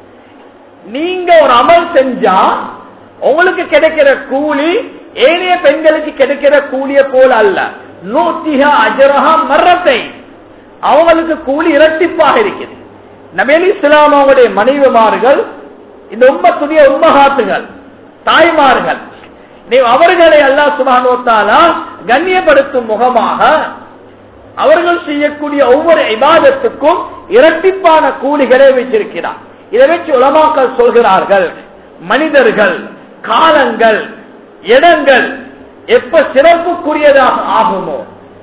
நீங்க ஒரு அமல் செஞ்சா உங்களுக்கு கிடைக்கிற கூலி ஏனைய பெண்களுக்கு கிடைக்கிற கூலிய போல அல்ல நூத்திக அஜரஹா மரத்தை அவங்களுக்கு கூலி இரட்டிப்பாக இருக்குது நபேலி இஸ்லாம் அவங்களுடைய மனைவிமார்கள் இந்த உம்மத்துடைய உம்மகாத்துகள் தாய்மார்கள் நீ அவர்களை அல்லா சுபானோத்தாலா கண்ணியப்படுத்தும் முகமாக அவர்கள் செய்யக்கூடிய ஒவ்வொரு இபாதத்துக்கும் இரட்டிப்பான கூலிகளை வச்சிருக்கிறார் இதை வச்சு உலமாக்கள் சொல்கிறார்கள் மனிதர்கள் காலங்கள் இடங்கள் எப்ப சிறப்புக்குரியதாக ஆகுமோ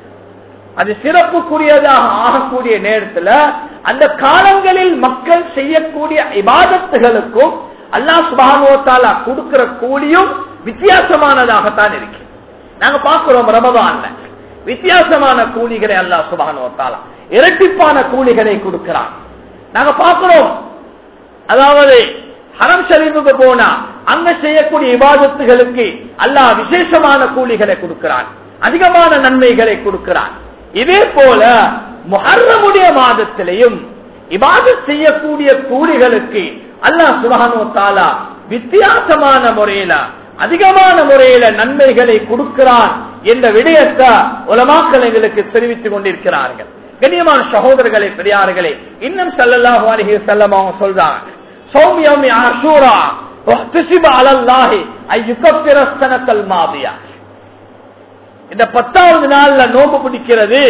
அது சிறப்புக்குரியதாக ஆகக்கூடிய நேரத்தில் அந்த காலங்களில் மக்கள் செய்யக்கூடிய இபாதத்துகளுக்கும் அல்லாஹ் சுபானுவத்தாலா கொடுக்கிற கூலியும் வித்தியாசமானதாகத்தான் இருக்கு நாங்க பார்க்கிறோம் ரமதான்ல வித்தியாசமான கூலிகளை அல்லாஹ் சுபானுவத்தாலா இரட்டிப்பான கூலிகளை கொடுக்கிறான் நாங்க பார்க்கிறோம் அதாவது ஹரம் ஷரீஃபுக்கு போனா அங்க செய்யக்கூடிய இபாதத்துகளுக்கு அல்லாஹ் விசேஷமான கூலிகளை கொடுக்கிறான் அதிகமான நன்மைகளை கொடுக்கிறான் இதே போல முஹர்ரமுடைய மாதத்திலையும் இபாதத் செய்யக்கூடிய கூலிகளுக்கு அல்லாஹ் சுபஹானு தாலா வித்தியாசமான முறையில அதிகமான முறையில நன்மைகளை கொடுக்கிறான் என்ற விடயத்தை உலமாக்கள் எங்களுக்கு தெரிவித்துக் கொண்டிருக்கிறார்கள் கண்ணியமான சகோதரர்களே பெரியார்களே இன்னும் சல்லல்லாஹு அலைஹி வஸல்லம் அவங்க சொல்றாங்க சௌமியம் ஆஷூரா واحتسب على الله ان يكفر السنه الماضيه இந்த பத்தாவது நாள்ல நோம்பு பிடிக்கிறது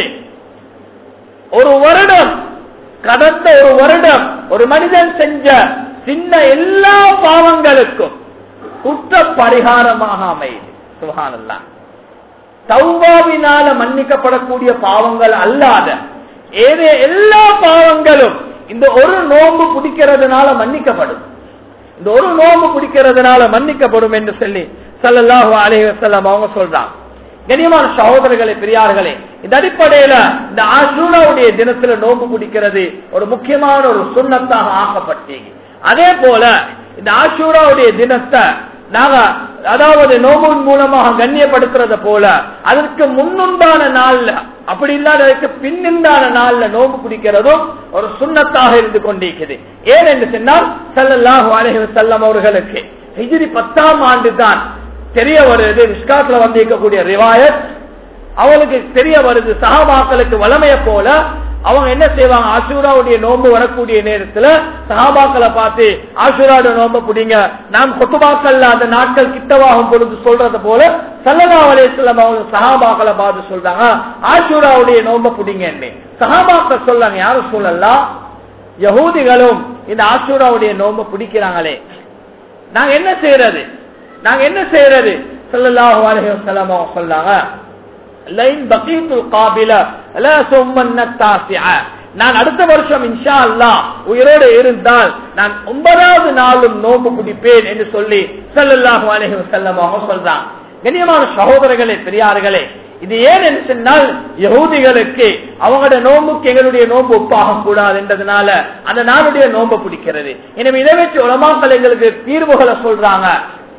ஒரு வருடம் கடந்த ஒரு வருடம் ஒரு மனிதன் செஞ்ச சின்ன எல்லா பாவங்களுக்கும் குற்ற பரிகாரமாக அமையுது சுகானல்லா தௌபாவினால மன்னிக்கப்படக்கூடிய பாவங்கள் அல்லாத ஏதே எல்லா பாவங்களும் இந்த ஒரு நோம்பு பிடிக்கிறதுனால மன்னிக்கப்படும் இந்த ஒரு நோம்பு பிடிக்கிறதுனால மன்னிக்கப்படும் என்று சொல்லி சல்லல்லாஹு அலைஹி வஸல்லம் அவங்க சொல்றாங்க கனியமான சகோதரர்களே பெரியார்களே இந்த அடிப்படையில இந்த ஆசூராவுடைய தினத்துல நோம்பு பிடிக்கிறது ஒரு முக்கியமான ஒரு சுண்ணத்தாக ஆக்கப்பட்டீங்க அதே போல இந்த ஆசூராவுடைய தினத்தை நாங்க அதாவது நோம்பின் மூலமாக கண்ணியப்படுத்துறத போல அதற்கு முன்னுண்டான நாள்ல அப்படி இல்லாததற்கு பின்னுண்டான நாள்ல நோம்பு பிடிக்கிறதும் ஒரு சுண்ணத்தாக இருந்து கொண்டிருக்கிறது ஏன் என்று சொன்னால் சல்லல்லாஹு அலைஹி வஸல்லம் அவர்களுக்கு ஹிஜ்ரி பத்தாம் ஆண்டு தான் தெரிய வருது மிஸ்காத்துல வந்திருக்கக்கூடிய ரிவாயத் அவளுக்கு தெரிய வருது சஹாபாக்களுக்கு வளமைய போல அவங்க என்ன செய்வாங்க ஆசூராவுடைய நோன்பு வரக்கூடிய நேரத்துல சஹாபாக்களை பார்த்து ஆசூராவுடைய நோன்பு பிடிங்க நாம் கொத்துபாக்கள்ல அந்த நாட்கள் கிட்டவாகும் பொழுது சொல்றது போல சல்லதா அலையம் அவங்க சஹாபாக்களை பார்த்து சொல்றாங்க ஆசூராவுடைய நோன்பு பிடிங்க சஹாபாக்கள் சொல்றாங்க யாரும் சொல்லலாம் யகூதிகளும் இந்த ஆசூராவுடைய நோன்பு பிடிக்கிறாங்களே நாங்க என்ன செய்யறது நாங்க என்ன செய்யறது சல்லல்லாஹு அலைஹி வஸல்லம் அவங்க சொல்றாங்க லைன் பகீத்துல் காபில லா சும்மன்ன தாசிஅ நான் அடுத்த வருஷம் இன்ஷா அல்லாஹ் உயிரோடு இருந்தால் நான் ஒன்பதாவது நாளும் நோம்பு பிடிப்பேன் என்று சொல்லி சல்லல்லாஹு அலைஹி வஸல்லம் அவங்க சொல்றாங்க கண்ணியமான சகோதரர்களே பெரியார்களே இது ஏன் என்று சொன்னால் யகூதிகளுக்கு அவங்களுடைய நோம்புக்கு எங்களுடைய நோம்பு ஒப்பாக கூடாது என்றதுனால அந்த நாளுடைய நோம்பு பிடிக்கிறது எனவே இதை வச்சு உலமாக்கள் எங்களுக்கு தீர்வுகளை சொல்றாங்க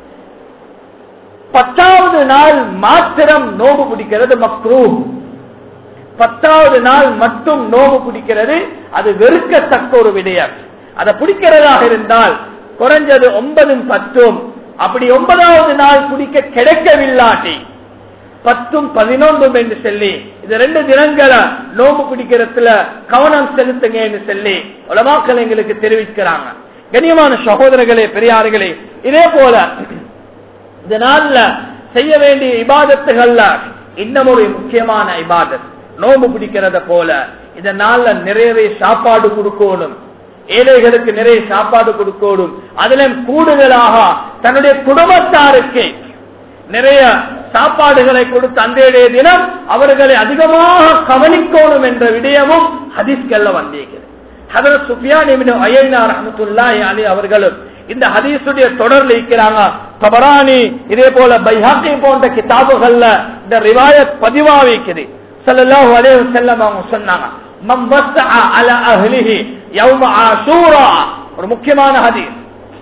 பத்தாவது நாள் மாத்திரம் நோம்பு பிடிக்கிறது மக்ரூ பத்தாவது நாள் மட்டும் நோம்பு பிடிக்கிறது அது வெறுக்கத்தக்க ஒரு விடயம் அதை பிடிக்கிறதாக இருந்தால் குறைஞ்சது ஒன்பதும் பத்தும் அப்படி ஒன்பதாவது நாள் பிடிக்க கிடைக்கவில்லாட்டி பத்தும் பதினொன்றும் என்று சொல்லி இது ரெண்டு தினங்களை நோம்பு பிடிக்கிறதுல கவனம் செலுத்துங்க என்று சொல்லி உலமாக்கள் எங்களுக்கு தெரிவிக்கிறாங்க கண்ணியமான சகோதரர்களே பெரியார்களே இதே போல இந்த நாள்ல செய்ய வேண்டிய இபாதத்துகள்ல இன்னும் ஒரு முக்கியமான இபாதத் நோம்பு பிடிக்கிறத போல இந்த நாள்ல நிறையவே சாப்பாடு கொடுக்கணும் ஏழைகளுக்கு நிறைய சாப்பாடு கொடுக்கணும் அதுல கூடுதலாக தன்னுடைய குடும்பத்தாருக்கு நிறைய சாப்பாடுகளை கொடுத்து அன்றைய தினம் அவர்களை அதிகமாக கவனிக்கணும் என்ற விடயமும் ஹதீஸ்கள்ல வந்திருக்கிறது ஹதரத் சுஃபியான் இப்னு அய்யனா ரஹ்மத்துல்லாஹி அலைஹி அவர்களும் இந்த ஹதீஸுடைய தொடர்ல இருக்கிறாங்க தபரானி இதே போல பைஹாக்கி போன்ற கிதாபுகள்ல இந்த ரிவாயத் பதிவாவிக்குது ஸல்லல்லாஹு அலைஹி வஸல்லம் அவங்க சொன்னாங்க மம் வஸ்ஸஅ அலா அஹ்லிஹி யௌம ஆஷூரா ஒரு முக்கியமான ஹதீஸ்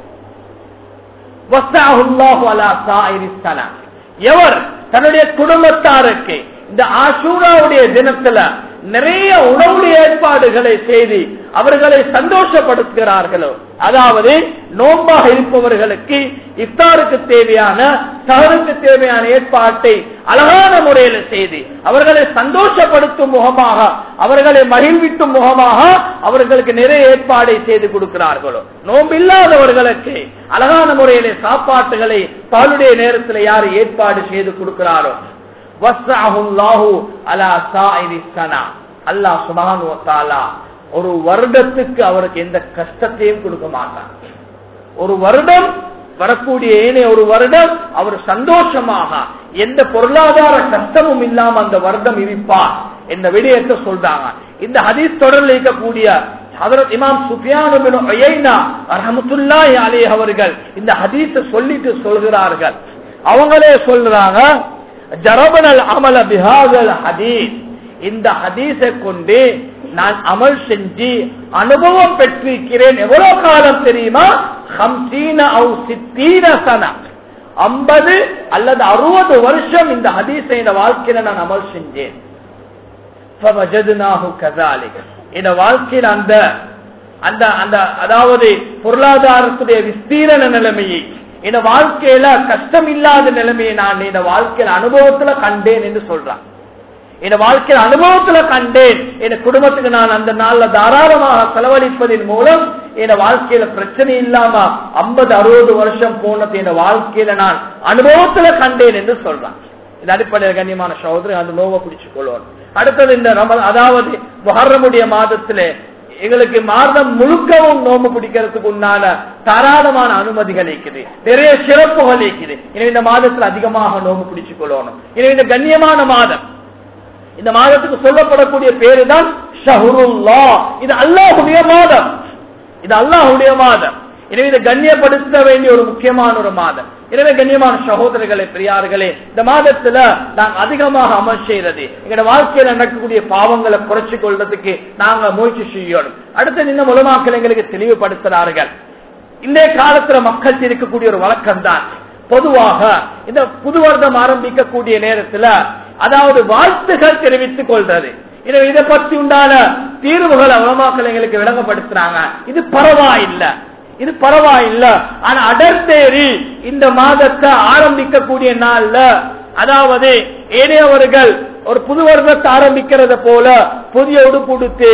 வஸ்ஸஅஹு அல்லாஹு அலா சாயிரிஸ் ஸனா எவர் தன்னுடைய குடும்பத்தாருக்கு இந்த ஆஷூராவுடைய தினத்துல நிறைய உணவுடைய ஏற்பாடுகளை செய்து அவர்களை சந்தோஷப்படுத்துகிறார்களோ அதாவது நோம்பாக இருப்பவர்களுக்கு இஃப்தாருக்கு தேவையான சகருக்கு தேவையான ஏற்பாட்டை அழகான முறையில் செய்து அவர்களை சந்தோஷப்படுத்தும் முகமாக அவர்களை மகிழ்விக்கும் முகமாக அவர்களுக்கு நிறைய ஏற்பாடை செய்து கொடுக்கிறார்களோ நோம்பு இல்லாதவர்களுக்கு அழகான முறையிலே சாப்பாட்டுகளை பாலுடைய நேரத்தில் யார் ஏற்பாடு செய்து கொடுக்கிறாரோ அல்லாஹ் சுபானு ஒரு வருடத்துக்கு அவருக்கு எந்த கஷ்டத்தையும் கொடுக்க மாட்டார் ஒரு வருடம் வரக்கூடிய ஏனைய ஒரு வருடம் அவர் சந்தோஷமாக எந்த பொருளாதார கஷ்டமும் இல்லாம அந்த வருடம் இருப்பார் என்ற விடயத்தை சொல்றாங்க இந்த ஹதீஸ் தொடரில் இருக்கக்கூடிய ஹதரத் இமாம் சுஃபியான் ரஹமத்துல்லாஹி அலைஹி அவர்கள் இந்த ஹதீஸை சொல்லிட்டு சொல்கிறார்கள் அவங்களே சொல்றாங்க ஜரபனல் அமல பிஹாதல் ஹதீஸ் இந்த ஹதீஸை கொண்டு நான் அமல் செஞ்சு அனுபவம் பெற்றிருக்கிறேன் எவ்வளவு காலம் தெரியுமா ஹம்சீன அவு சித்தீன சன ஐம்பது அல்லது அறுபது வருஷம் இந்த ஹதீஸை இந்த வாழ்க்கையில நான் அமல் செஞ்சேன் இந்த வாழ்க்கையில் அந்த அந்த அந்த அதாவது பொருளாதாரத்துடைய விஸ்தீரண நிலைமையை இந்த வாழ்க்கையில கஷ்டம் இல்லாத நிலைமையை நான் இந்த வாழ்க்கையில அனுபவத்துல கண்டேன் என்று சொல்றான் என் வாழ்க்கையில் அனுபவத்துல கண்டேன் என் குடும்பத்துக்கு நான் அந்த நாள்ல தாராளமாக செலவழிப்பதன் மூலம் என் வாழ்க்கையில பிரச்சனை இல்லாம ஐம்பது அறுபது வருஷம் போனது என் வாழ்க்கையில நான் அனுபவத்துல கண்டேன் என்று சொல்றான் இது அடிப்படையில் கண்ணியமான சகோதரி அந்த நோவை பிடிச்சு கொள்வோம் அடுத்தது இந்த ரம அதாவது மொஹர்ரமுடைய மாதத்திலே எங்களுக்கு மாதம் முழுக்கவும் நோம்பு பிடிக்கிறதுக்கு உண்டான தாராளமான அனுமதிகள் இருக்குது நிறைய சிறப்புகள் இருக்குது எனவே இந்த மாதத்தில் அதிகமாக நோம்பு பிடிச்சுக் கொள்ளணும் எனவே இந்த கண்ணியமான மாதம் இந்த மாதத்துக்கு சொல்லப்படக்கூடிய பேரு தான் ஷஹருல்லா இது அல்லாஹுடைய மாதம் இது அல்லாஹுடைய மாதம் எனவே இதை கண்ணியப்படுத்த வேண்டிய ஒரு முக்கியமான ஒரு மாதம் எனவே கண்ணியமான சகோதரர்களே பெரியார்களே இந்த மாதத்துல நாங்க அதிகமாக அமல் செய்யறது எங்களோட வாழ்க்கையில நடக்கக்கூடிய பாவங்களை குறைச்சு கொள்றதுக்கு நாங்க முயற்சி செய்யணும் அடுத்து இந்த உலமாக்கள் எங்களுக்கு தெளிவுபடுத்துறார்கள் இன்றைய காலத்துல மக்கள் இருக்கக்கூடிய ஒரு வழக்கம் தான் பொதுவாக இந்த புது வருடம் ஆரம்பிக்கக்கூடிய நேரத்துல அதாவது வாழ்த்துகள் தெரிவித்துக் கொள்றது எனவே இதை பற்றி உண்டான தீர்வுகள் உலமாக்கள் எங்களுக்கு விளங்கப்படுத்துறாங்க இது பரவாயில்லை இது பரவாயில்ல ஆனா அடர்த்தேறி இந்த மாதத்தை ஆரம்பிக்கக்கூடிய நாள்ல அதாவது ஏனையவர்கள் ஒரு புது வருடத்தை ஆரம்பிக்கிறத போல புதிய உடுப்பு உடுத்து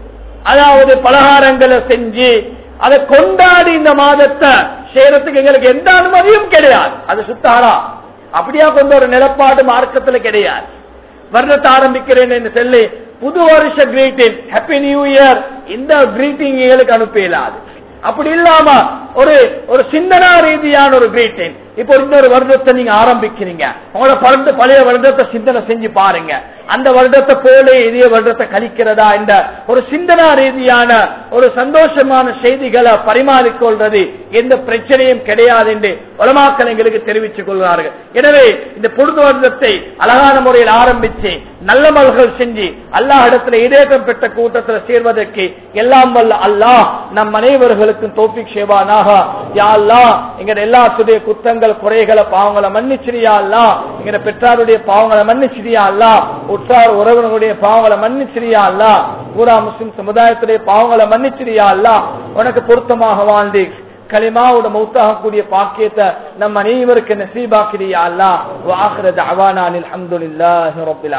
அதாவது பலகாரங்களை செஞ்சு அதை கொண்டாடி இந்த மாதத்தை செய்யறதுக்கு எங்களுக்கு எந்த அனுமதியும் கிடையாது அது சுத்தாரா அப்படியா கொண்ட ஒரு நிலப்பாடு மார்க்கத்துல கிடையாது வருடத்தை ஆரம்பிக்கிறேன் என்று சொல்லி புது வருஷ கிரீட்டிங் ஹாப்பி நியூ இயர் இந்த கிரீட்டிங் எங்களுக்கு அனுப்ப இயலாது அப்படி இல்லாம ஒரு ஒரு சிந்தனா ரீதியான ஒரு கிரீட்டிங் இப்போ இன்னொரு வருடத்தை நீங்க ஆரம்பிக்கிறீங்க உங்களோட பழந்த பழைய வருடத்தை சிந்தனை செஞ்சு பாருங்க அந்த வருடத்தை போல இதே வருடத்தை கழிக்கிறதா இந்த ஒரு சிந்தனா ரீதியான ஒரு சந்தோஷமான செய்திகளை பரிமாறிக்கொள்றது எந்த பிரச்சனையும் கிடையாது என்று உலமாக்கள் எங்களுக்கு தெரிவித்துக் கொள்வார்கள் எனவே இந்த பொழுது வருடத்தை அழகான முறையில் ஆரம்பிச்சு நல்ல மல்கள் செஞ்சு அல்லாஹ் இடத்துல இடேற்றம் பெற்ற கூட்டத்தில் சேர்வதற்கு எல்லாம் வல்ல அல்லாஹ் நம் அனைவர்களுக்கும் தோப்பிக் செய்வானாக யா அல்லாஹ் எங்க எல்லாத்துடைய குத்தங்கள் குறைகளை பாவங்களை மன்னிச்சிரியா அல்லா எங்க பெற்றாருடைய பாவங்களை மன்னிச்சிரியா அல்லா உற்றார் உறவினருடைய பாவங்களை மன்னிச்சிரியா அல்லா பூரா முஸ்லிம் சமுதாயத்துடைய பாவங்களை மன்னிச்சிரியா அல்லா உனக்கு பொருத்தமாக வாழ்ந்து களிமாவோட மௌத்தாகக்கூடிய பாக்கியத்தை நம்ம அனைவருக்கு நசீபாக்கிறியா அல்லா வாஹ்ர தஅவானா அல்ஹம்துலில்லாஹி ரப்பில்